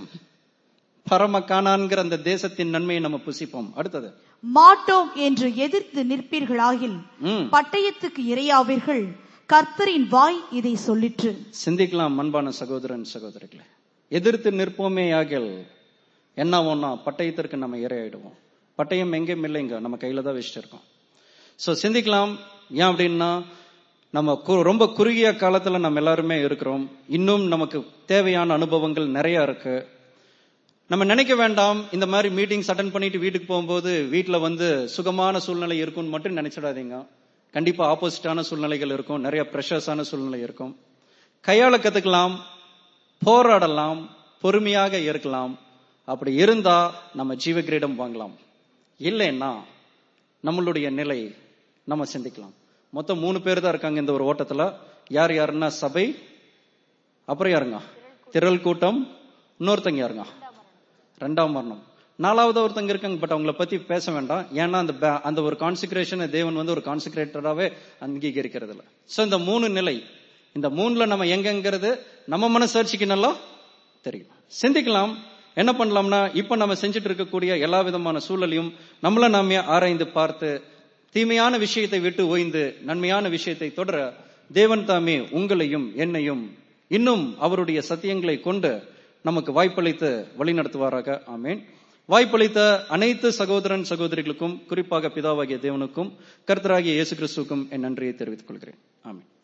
பரம காணான்கிற அந்த தேசத்தின் நன்மையை நம்ம புசிப்போம் அடுத்தது
மாட்டோம் என்று எதிர்த்து நிற்பீர்களாகில்
ம்
பட்டயத்துக்கு இரையாவீர்கள் கர்த்தரின் வாய் இதை சொல்லிற்று
சிந்திக்கலாம் அன்பான சகோதரன் சகோதரிகளே எதிர்த்து நிற்போமே ஆகில் என்ன ஒன்னா பட்டயத்திற்கு நம்ம இரையாயிடுவோம் பட்டயம் எங்கேயும் இல்லைங்க நம்ம கையில தான் வச்சுட்டு இருக்கோம் சோ சிந்திக்கலாம் ஏன் அப்படின்னா நம்ம கு- ரொம்ப குறுகிய காலத்துல நம்ம எல்லாருமே இருக்கிறோம் இன்னும் நமக்கு தேவையான அனுபவங்கள் நிறைய இருக்கு நம்ம நினைக்க வேண்டாம் இந்த மாதிரி மீட்டிங்ஸ் அட்டன் பண்ணிட்டு வீட்டுக்கு போகும்போது வீட்ல வந்து சுகமான சூழ்நிலை இருக்கும்னு மட்டும் நினைச்சிடாதீங்க கண்டிப்பா ஆப்போசிட்டான சூழ்நிலைகள் இருக்கும் நிறைய ப்ரெஷர்ஸான சூழ்நிலை இருக்கும் கையாள கத்துக்கலாம் போராடலாம் பொறுமையாக இருக்கலாம் அப்படி இருந்தா நம்ம ஜீவ கிரீடம் வாங்கலாம் இல்லைன்னா நம்மளுடைய நிலை நம்ம சிந்திக்கலாம் மொத்தம் மூணு பேர் தான் இருக்காங்க இந்த ஒரு ஓட்டத்துல யார் யாருன்னா சபை அப்புறம் யாருங்க திரள் கூட்டம் இன்னொருத்தங்க யாருங்க ரெண்டாம் மரணம் நாலாவது ஒருத்தங்க இருக்காங்க பட் அவங்கள பத்தி பேச வேண்டாம் ஏன்னா அந்த ப- அந்த ஒரு கான்சிக்ரேஷன் தேவன் வந்து ஒரு கான்சிக்ரேட்டராகவே அங்கீகரிக்கிறது இல்ல சோ இந்த மூணு நிலை இந்த மூணுல நம்ம எங்கங்கிறது நம்ம மனசாட்சிக்கு நல்லா தெரியும் சிந்திக்கலாம் என்ன பண்ணலாம்னா இப்ப நம்ம செஞ்சுட்டு இருக்கக்கூடிய எல்லா விதமான சூழலையும் நம்மள நாமே ஆராய்ந்து பார்த்து தீமையான விஷயத்தை விட்டு ஓய்ந்து நன்மையான விஷயத்தை தொடர தேவன் தாமே உங்களையும் என்னையும் இன்னும் அவருடைய சத்தியங்களை கொண்டு நமக்கு வாய்ப்பளித்து வழிநடத்துவாராக ஆமேன் வாய்ப்பளித்த அனைத்து சகோதரன் சகோதரிகளுக்கும் குறிப்பாக பிதாவாகிய தேவனுக்கும் கர்த்தராகிய இயேசு கிறிஸ்துவுக்கும் என் நன்றியை தெரிவித்துக் கொள்கிறேன் ஆமென்